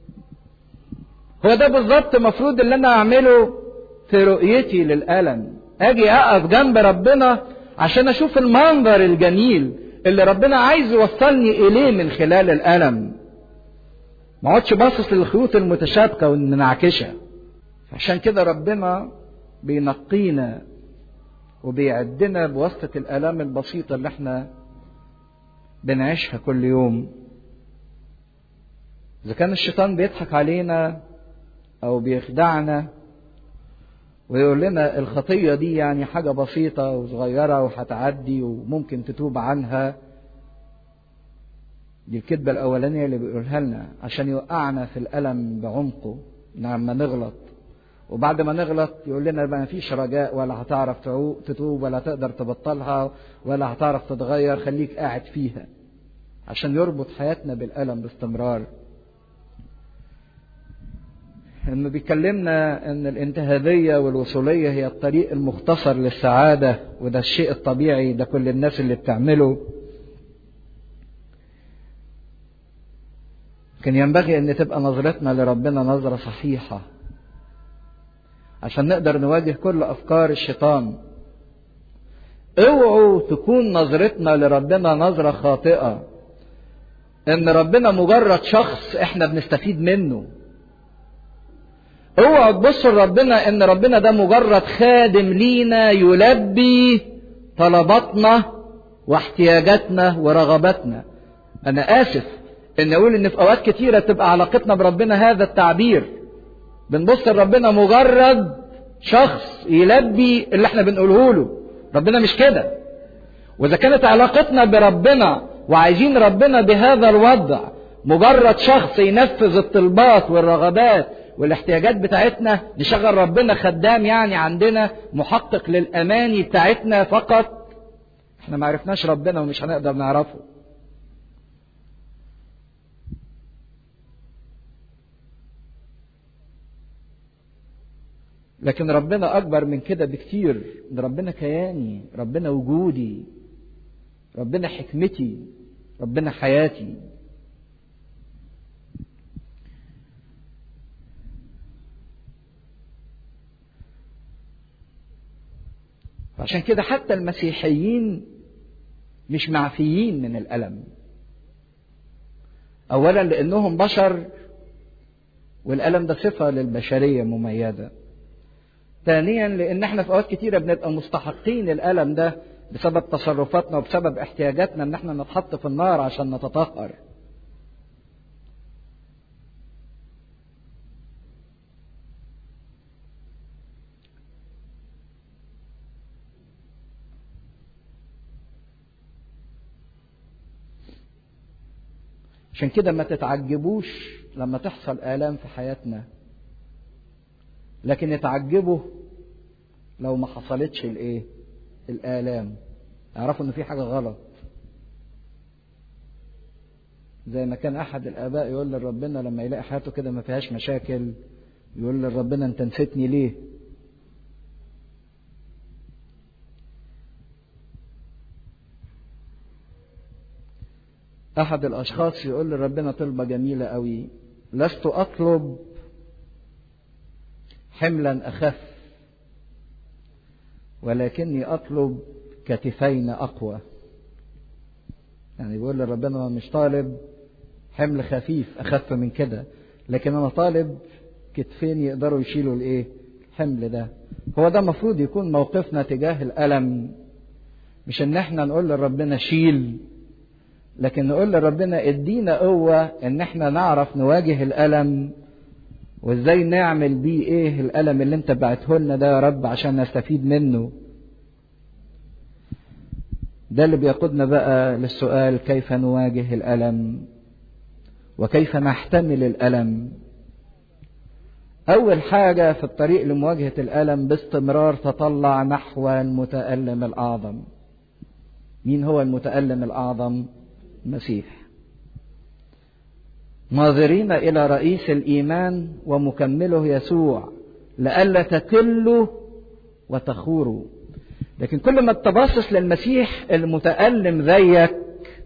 هو ده بالظبط المفروض اللي انا اعمله في رؤيتي للالم اجي اقف جنب ربنا عشان اشوف المنظر الجميل اللي ربنا عايز يوصلني اليه من خلال الالم ما اقعدش باصص للخيوط المتشابكه والمنعكشه عشان كده ربنا بينقينا وبيعدنا بواسطه الالام البسيطه اللي احنا بنعيشها كل يوم اذا كان الشيطان بيضحك علينا او بيخدعنا ويقول لنا الخطيه دي يعني حاجه بسيطه وصغيره وهتعدي وممكن تتوب عنها دي الكذبه الاولانيه اللي بيقولها لنا عشان يوقعنا في الالم بعمقه لما نغلط وبعد ما نغلط يقول لنا ما فيش رجاء ولا هتعرف تتوب ولا تقدر تبطلها ولا هتعرف تتغير خليك قاعد فيها عشان يربط حياتنا بالألم باستمرار انه بيكلمنا ان الانتهازية والوصولية هي الطريق المختصر للسعادة وده الشيء الطبيعي ده كل الناس اللي بتعمله كان ينبغي ان تبقى نظرتنا لربنا نظرة صحيحة عشان نقدر نواجه كل افكار الشيطان اوعوا تكون نظرتنا لربنا نظرة خاطئة ان ربنا مجرد شخص احنا بنستفيد منه اوعوا تبصوا لربنا ان ربنا ده مجرد خادم لينا يلبي طلباتنا واحتياجاتنا ورغباتنا انا اسف ان اقول ان في اوقات كتيره تبقى علاقتنا بربنا هذا التعبير بنبص لربنا مجرد شخص يلبي اللي احنا بنقوله له ربنا مش كده واذا كانت علاقتنا بربنا وعايزين ربنا بهذا الوضع مجرد شخص ينفذ الطلبات والرغبات والاحتياجات بتاعتنا نشغل ربنا خدام يعني عندنا محقق للاماني بتاعتنا فقط احنا ما عرفناش ربنا ومش هنقدر نعرفه لكن ربنا اكبر من كده بكتير ده ربنا كياني ربنا وجودي ربنا حكمتي ربنا حياتي عشان كده حتى المسيحيين مش معفيين من الألم أولا لأنهم بشر والألم ده صفة للبشرية مميزة ثانيا لأن احنا في أوقات كتيرة بنبقى مستحقين الألم ده بسبب تصرفاتنا وبسبب احتياجاتنا ان احنا نتحط في النار عشان نتطهر عشان كده ما تتعجبوش لما تحصل آلام في حياتنا لكن اتعجبوا لو ما حصلتش الايه الآلام اعرفوا ان في حاجة غلط زي ما كان احد الاباء يقول لربنا لما يلاقي حياته كده ما فيهاش مشاكل يقول لربنا انت نسيتني ليه احد الاشخاص يقول لربنا طلبة جميلة قوي لست اطلب حملا اخف ولكني اطلب كتفين اقوى يعني بيقول لربنا مش طالب حمل خفيف اخف من كده لكن انا طالب كتفين يقدروا يشيلوا الايه الحمل ده هو ده المفروض يكون موقفنا تجاه الالم مش ان احنا نقول لربنا شيل لكن نقول لربنا ادينا قوة ان احنا نعرف نواجه الالم وازاي نعمل بيه ايه الالم اللي انت بعته لنا ده يا رب عشان نستفيد منه ده اللي بيقودنا بقى للسؤال كيف نواجه الالم وكيف نحتمل الالم اول حاجه في الطريق لمواجهه الالم باستمرار تطلع نحو المتالم الاعظم مين هو المتالم الاعظم المسيح ناظرين الى رئيس الايمان ومكمله يسوع لئلا تكلوا وتخوروا لكن كل ما تبصص للمسيح المتألم زيك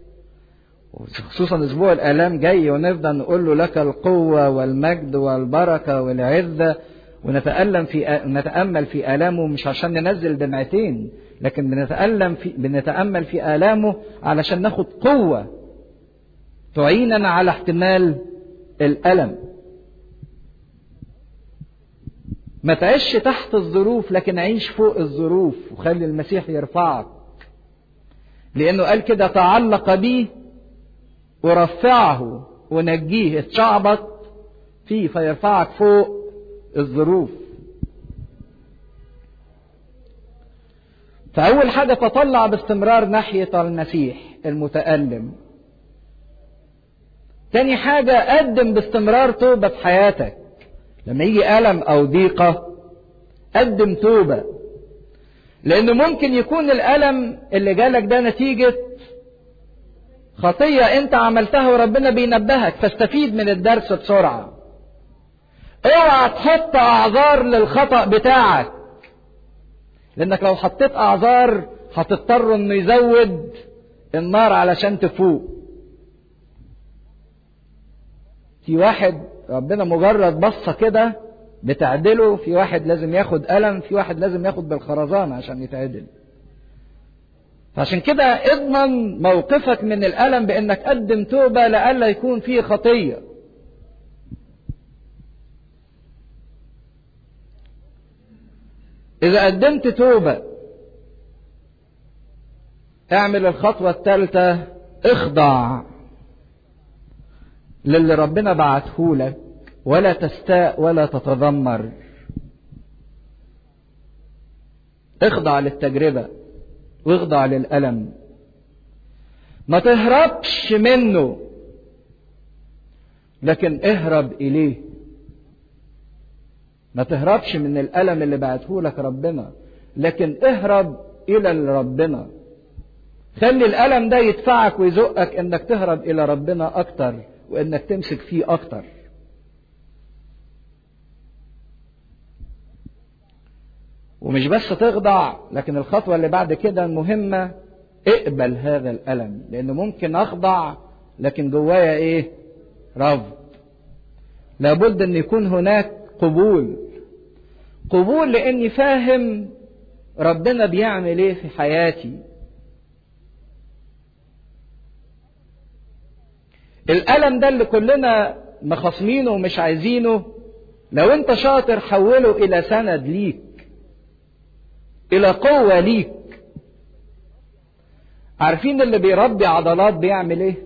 خصوصا اسبوع الالام جاي ونفضل نقول له لك القوه والمجد والبركه والعزه ونتألم في نتأمل في آلامه مش عشان ننزل دمعتين لكن بنتألم في بنتأمل في آلامه علشان ناخد قوة تعيننا على احتمال الألم ما تعيش تحت الظروف لكن عيش فوق الظروف وخلي المسيح يرفعك لأنه قال كده تعلق بي ورفعه ونجيه اتشعبط فيه فيرفعك فوق الظروف فأول حاجة تطلع باستمرار ناحية المسيح المتألم تاني حاجة قدم باستمرار توبة في حياتك لما يجي ألم أو ضيقة قدم توبة لأنه ممكن يكون الألم اللي جالك ده نتيجة خطية أنت عملتها وربنا بينبهك فاستفيد من الدرس بسرعة اوعى تحط أعذار للخطأ بتاعك لأنك لو حطيت أعذار هتضطر إنه يزود النار علشان تفوق في واحد ربنا مجرد بصة كده بتعدله في واحد لازم ياخد ألم في واحد لازم ياخد بالخرزانة عشان يتعدل فعشان كده اضمن موقفك من الألم بأنك قدم توبة لئلا يكون فيه خطية إذا قدمت توبة اعمل الخطوة الثالثة اخضع للي ربنا بعته لك ولا تستاء ولا تتذمر اخضع للتجربة واخضع للألم ما تهربش منه لكن اهرب إليه ما تهربش من الألم اللي بعته لك ربنا لكن اهرب إلى ربنا خلي الألم ده يدفعك ويزقك انك تهرب إلى ربنا أكتر وانك تمسك فيه أكتر ومش بس تخضع لكن الخطوة اللي بعد كده المهمة اقبل هذا الألم لأنه ممكن أخضع لكن جوايا إيه؟ رفض لابد أن يكون هناك قبول قبول لأني فاهم ربنا بيعمل إيه في حياتي الألم ده اللي كلنا مخاصمينه ومش عايزينه لو أنت شاطر حوله إلى سند ليك إلى قوة ليك عارفين اللي بيربي عضلات بيعمل ايه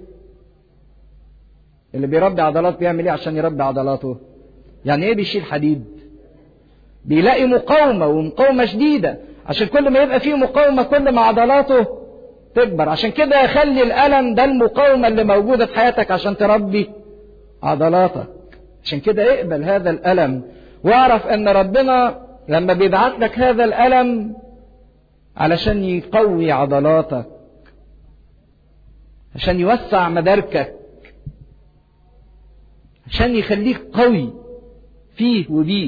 اللي بيربي عضلات بيعمل ايه عشان يربي عضلاته يعني ايه بيشيل حديد بيلاقي مقاومة ومقاومة شديدة عشان كل ما يبقى فيه مقاومة كل ما عضلاته تكبر عشان كده خلي الألم ده المقاومة اللي موجودة في حياتك عشان تربي عضلاتك عشان كده اقبل هذا الألم واعرف ان ربنا لما بيبعت لك هذا الألم علشان يقوي عضلاتك عشان يوسع مداركك عشان يخليك قوي فيه وبيه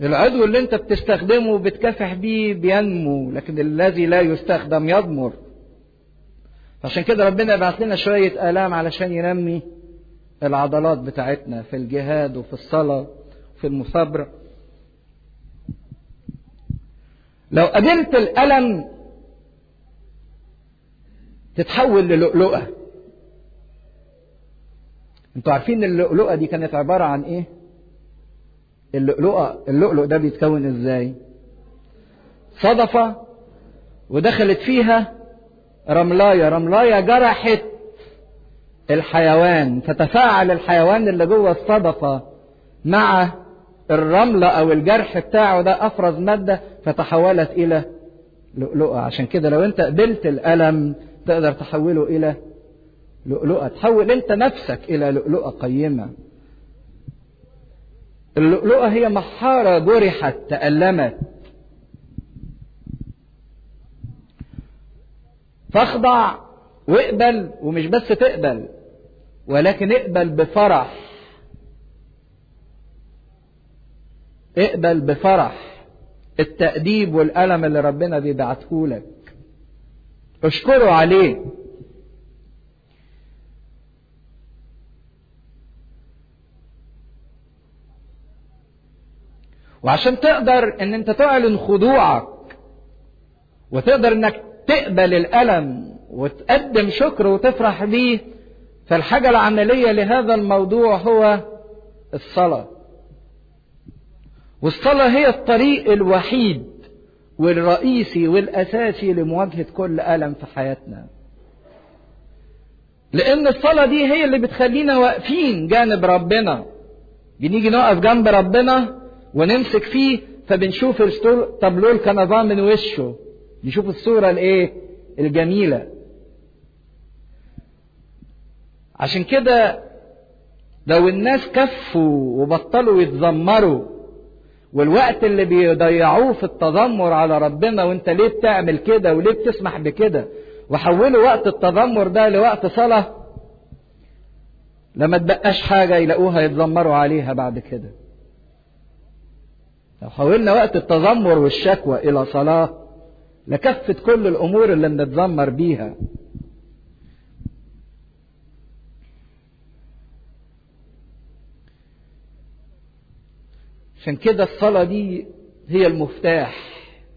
العضو اللي انت بتستخدمه بتكافح بيه بينمو لكن الذي لا يستخدم يضمر عشان كده ربنا يبعت لنا شوية آلام علشان ينمي العضلات بتاعتنا في الجهاد وفي الصلاة وفي المثابرة لو قابلت الألم تتحول للؤلؤة انتوا عارفين اللؤلؤة دي كانت عبارة عن ايه اللؤلؤة اللؤلؤ ده بيتكون ازاي صدفة ودخلت فيها رملاية رملاية جرحت الحيوان فتفاعل الحيوان اللي جوه الصدفة مع الرملة أو الجرح بتاعه ده أفرز مادة فتحولت إلى لؤلؤة عشان كده لو أنت قبلت الألم تقدر تحوله إلى لؤلؤة تحول أنت نفسك إلى لؤلؤة قيمة اللؤلؤة هي محارة جرحت تألمت فاخضع واقبل ومش بس تقبل ولكن اقبل بفرح اقبل بفرح التأديب والألم اللي ربنا بيبعته لك اشكره عليه وعشان تقدر ان انت تعلن خضوعك وتقدر انك تقبل الألم وتقدم شكر وتفرح بيه فالحاجة العملية لهذا الموضوع هو الصلاة والصلاة هي الطريق الوحيد والرئيسي والأساسي لمواجهة كل ألم في حياتنا لأن الصلاة دي هي اللي بتخلينا واقفين جانب ربنا بنيجي نقف جنب ربنا ونمسك فيه فبنشوف التابلو الكنفان من وشه نشوف الصورة الايه الجميلة عشان كده لو الناس كفوا وبطلوا يتذمروا والوقت اللي بيضيعوه في التذمر على ربنا وانت ليه بتعمل كده وليه بتسمح بكده وحولوا وقت التذمر ده لوقت صلاة لما تبقاش حاجة يلاقوها يتذمروا عليها بعد كده لو حولنا وقت التذمر والشكوى إلى صلاة لكفت كل الأمور اللي بنتذمر بيها عشان كده الصلاة دي هي المفتاح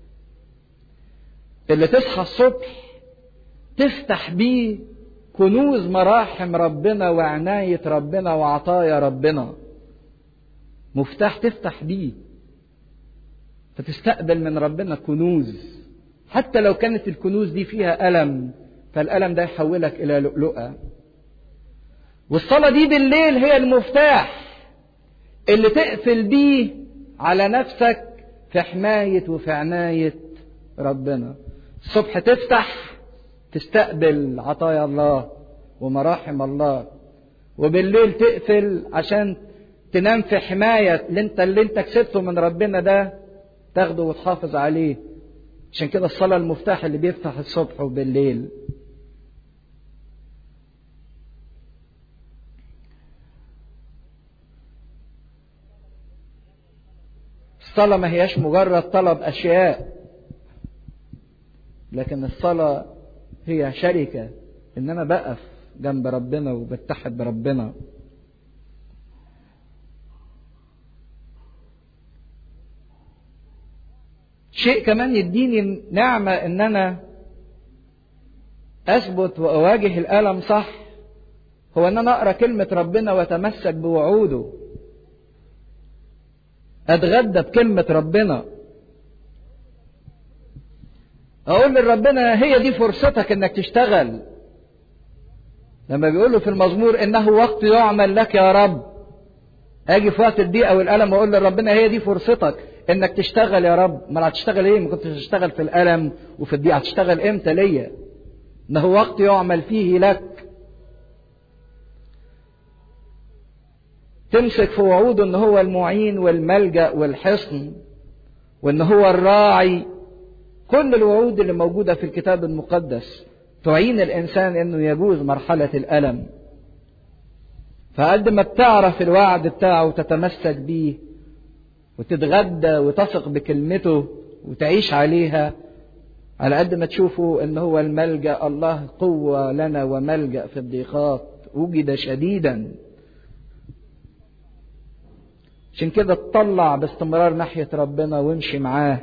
اللي تصحى الصبح تفتح بيه كنوز مراحم ربنا وعناية ربنا وعطايا ربنا مفتاح تفتح بيه فتستقبل من ربنا كنوز حتى لو كانت الكنوز دي فيها ألم فالألم ده يحولك إلى لؤلؤة والصلاة دي بالليل هي المفتاح اللي تقفل بيه على نفسك في حماية وفي عناية ربنا الصبح تفتح تستقبل عطايا الله ومراحم الله وبالليل تقفل عشان تنام في حماية اللي انت اللي انت كسبته من ربنا ده تاخده وتحافظ عليه عشان كده الصلاة المفتاح اللي بيفتح الصبح وبالليل الصلاة ما هياش مجرد طلب أشياء لكن الصلاة هي شركة إن أنا بقف جنب ربنا وبتحد بربنا شيء كمان يديني نعمة إن أنا أثبت وأواجه الألم صح هو إن أنا أقرأ كلمة ربنا وأتمسك بوعوده أتغدى بكلمة ربنا أقول لربنا هي دي فرصتك إنك تشتغل لما بيقول في المزمور إنه وقت يعمل لك يا رب أجي في وقت الضيقة والألم وأقول لربنا هي دي فرصتك إنك تشتغل يا رب ما هتشتغل إيه ما كنتش هتشتغل في الألم وفي الضيقة هتشتغل إمتى ليا إنه وقت يعمل فيه لك تمسك في وعوده ان هو المعين والملجا والحصن وان هو الراعي كل الوعود اللي موجوده في الكتاب المقدس تعين الانسان انه يجوز مرحله الالم فقد ما بتعرف الوعد بتاعه وتتمسك بيه وتتغدى وتثق بكلمته وتعيش عليها على قد ما تشوفوا ان هو الملجا الله قوه لنا وملجا في الضيقات وجد شديدا عشان كده تطلع باستمرار ناحيه ربنا وامشي معاه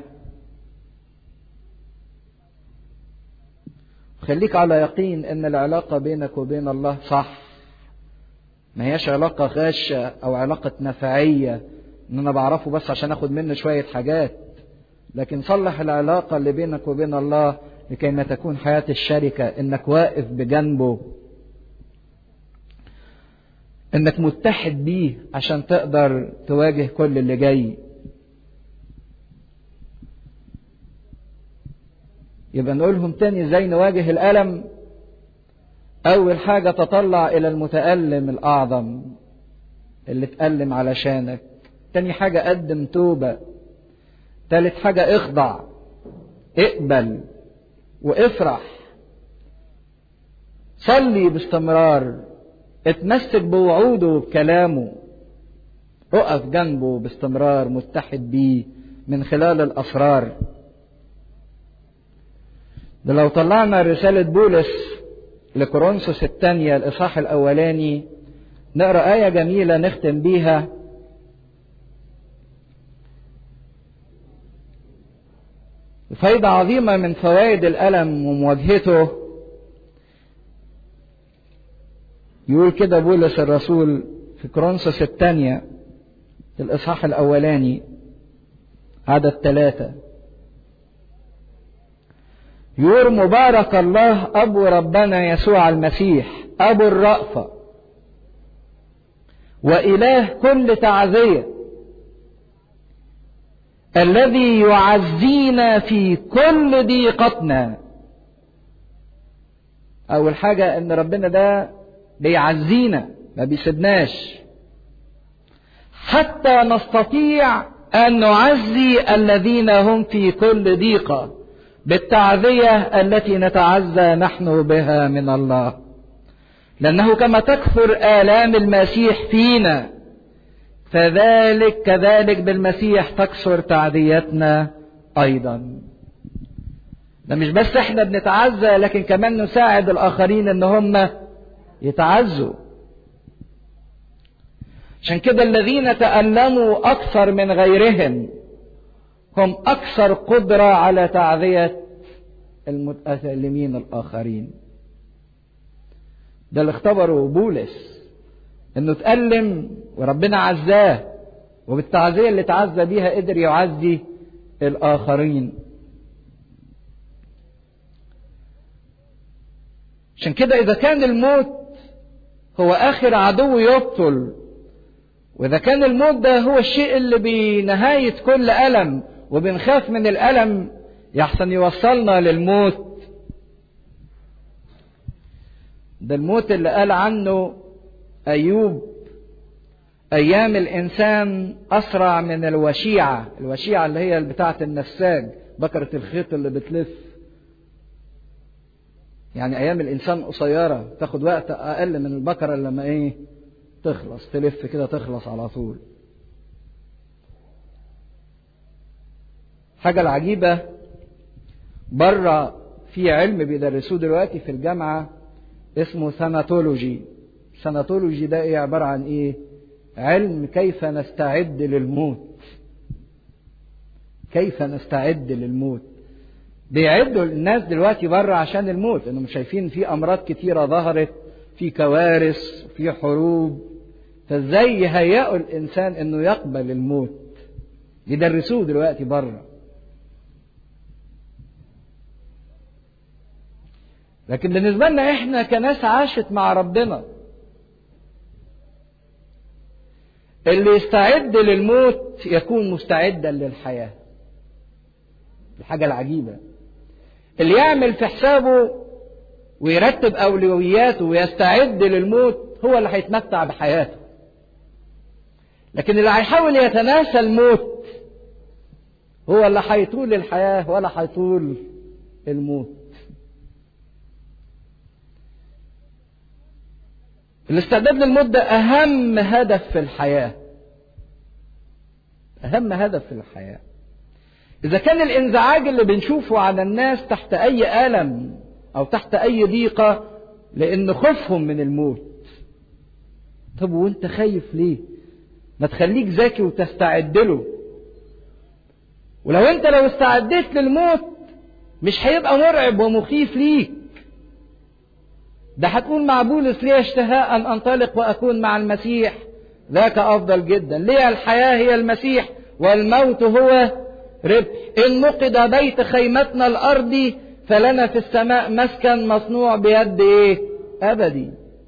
خليك على يقين ان العلاقه بينك وبين الله صح ما هياش علاقه غاشه او علاقه نفعيه ان انا بعرفه بس عشان اخد منه شويه حاجات لكن صلح العلاقة اللي بينك وبين الله لكي ما تكون حياة الشركة انك واقف بجنبه انك متحد بيه عشان تقدر تواجه كل اللي جاي يبقى نقولهم تاني ازاي نواجه الألم أول حاجة تطلع إلى المتألم الأعظم اللي اتألم علشانك تاني حاجة قدم توبة تالت حاجة اخضع اقبل وافرح صلي باستمرار اتمسك بوعوده وبكلامه اقف جنبه باستمرار متحد بيه من خلال الاسرار ده لو طلعنا رسالة بولس لكورنثوس الثانية الإصحاح الأولاني نقرأ آية جميلة نختم بيها فايدة عظيمة من فوائد الألم ومواجهته يقول كده بولس الرسول في كورنثوس الثانية في الإصحاح الأولاني عدد ثلاثة يقول مبارك الله أبو ربنا يسوع المسيح أبو الرأفة وإله كل تعزية الذي يعزينا في كل ضيقتنا أول حاجة إن ربنا ده بيعزينا ما بيسيبناش حتى نستطيع أن نعزي الذين هم في كل ضيقة بالتعزية التي نتعزى نحن بها من الله لأنه كما تكثر آلام المسيح فينا فذلك كذلك بالمسيح تكثر تعزيتنا أيضا ده مش بس احنا بنتعزى لكن كمان نساعد الآخرين ان هم يتعزوا عشان كده الذين تألموا أكثر من غيرهم هم أكثر قدرة على تعزية المتألمين الآخرين ده اللي اختبره بولس انه تألم وربنا عزاه وبالتعزية اللي تعزى بيها قدر يعزي الآخرين عشان كده إذا كان الموت هو آخر عدو يبطل وإذا كان الموت ده هو الشيء اللي بنهاية كل ألم وبنخاف من الألم يحسن يوصلنا للموت ده الموت اللي قال عنه أيوب أيام الإنسان أسرع من الوشيعة الوشيعة اللي هي بتاعة النساج بكرة الخيط اللي بتلف يعني أيام الإنسان قصيرة تاخد وقت أقل من البكرة لما إيه تخلص تلف كده تخلص على طول حاجة العجيبة بره في علم بيدرسوه دلوقتي في الجامعة اسمه ثاناتولوجي ثاناتولوجي ده ايه عبارة عن ايه علم كيف نستعد للموت كيف نستعد للموت بيعدوا الناس دلوقتي بره عشان الموت انهم شايفين في امراض كتيرة ظهرت في كوارث في حروب فازاي يهيئوا الانسان انه يقبل الموت يدرسوه دلوقتي بره لكن بالنسبة لنا احنا كناس عاشت مع ربنا اللي يستعد للموت يكون مستعدا للحياة الحاجة العجيبة اللي يعمل في حسابه ويرتب أولوياته ويستعد للموت هو اللي هيتمتع بحياته لكن اللي هيحاول يتناسى الموت هو اللي هيطول الحياة ولا هيطول الموت الاستعداد للموت ده أهم هدف في الحياة أهم هدف في الحياة إذا كان الانزعاج اللي بنشوفه على الناس تحت أي ألم أو تحت أي ضيقة لأن خوفهم من الموت طب وانت خايف ليه ما تخليك ذكي وتستعد له ولو انت لو استعديت للموت مش هيبقى مرعب ومخيف ليك ده هتقول مع بولس لي اشتهاء ان انطلق واكون مع المسيح ذاك افضل جدا لي الحياه هي المسيح والموت هو ربح ان نقض بيت خيمتنا الارضي فلنا في السماء مسكن مصنوع بيد ايه ابدي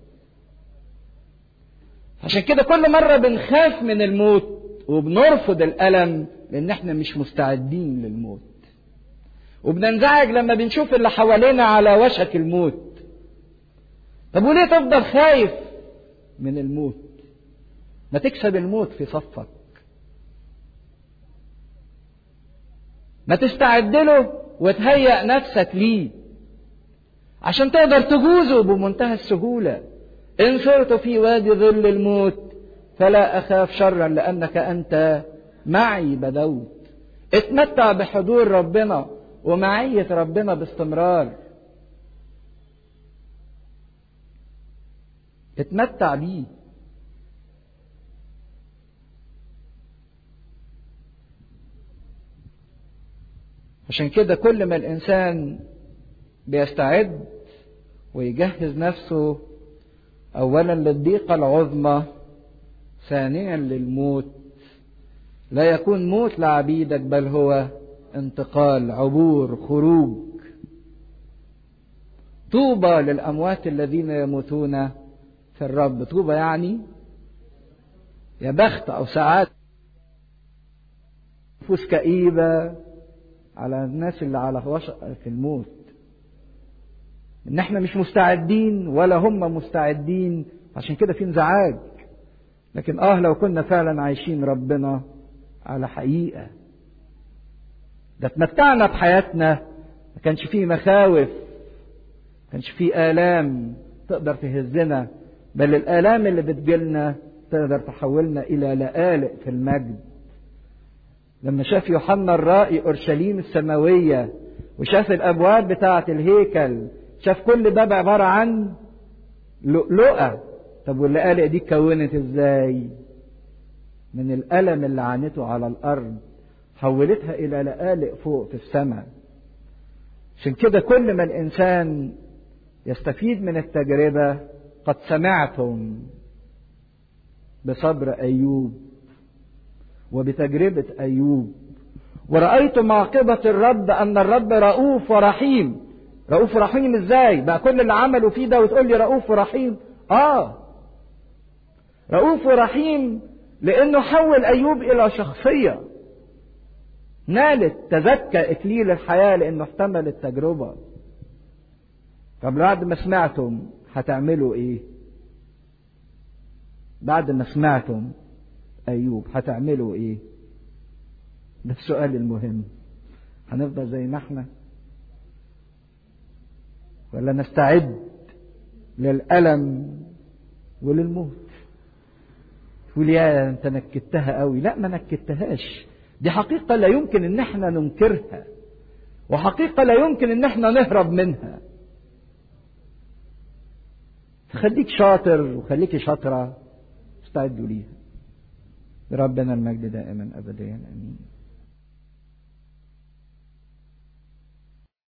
عشان كده كل مرة بنخاف من الموت وبنرفض الألم لأن احنا مش مستعدين للموت وبننزعج لما بنشوف اللي حوالينا على وشك الموت طب وليه تفضل خايف من الموت ما تكسب الموت في صفك ما تستعد له وتهيأ نفسك ليه عشان تقدر تجوزه بمنتهى السهوله إن صرت في وادي ظل الموت فلا أخاف شرا لأنك أنت معي بدوت اتمتع بحضور ربنا ومعية ربنا باستمرار اتمتع بيه عشان كده كل ما الإنسان بيستعد ويجهز نفسه اولا للضيقه العظمى ثانيا للموت لا يكون موت لعبيدك بل هو انتقال عبور خروج طوبى للاموات الذين يموتون في الرب طوبى يعني يا بخت او سعاده نفوس كئيبه على الناس اللي على وشك الموت ان احنا مش مستعدين ولا هم مستعدين عشان كده في انزعاج لكن اه لو كنا فعلا عايشين ربنا على حقيقه ده اتمتعنا بحياتنا ما كانش فيه مخاوف ما كانش فيه آلام تقدر تهزنا بل الآلام اللي بتجيلنا تقدر تحولنا إلى لآلئ في المجد لما شاف يوحنا الرائي أورشليم السماوية وشاف الأبواب بتاعة الهيكل شاف كل باب عبارة عن لؤلؤة طب واللقالق دي اتكونت ازاي من الألم اللي عانته على الأرض حولتها إلى لقالق فوق في السماء عشان كده كل ما الإنسان يستفيد من التجربة قد سمعتم بصبر أيوب وبتجربة أيوب ورأيتم عاقبة الرب أن الرب رؤوف ورحيم رؤوف ورحيم ازاي بقى كل اللي عملوا فيه ده وتقول لي رؤوف ورحيم اه رؤوف ورحيم لانه حول ايوب الى شخصيه نالت تزكى اكليل الحياه لانه احتمل التجربه طب بعد ما سمعتم هتعملوا ايه بعد ما سمعتم ايوب هتعملوا ايه ده السؤال المهم هنفضل زي ما احنا ولا نستعد للألم وللموت تقول يا انت نكدتها قوي لا ما نكدتهاش دي حقيقة لا يمكن ان احنا ننكرها وحقيقة لا يمكن ان احنا نهرب منها فخليك شاطر وخليكي شاطرة استعدوا ليها لربنا المجد دائما ابديا امين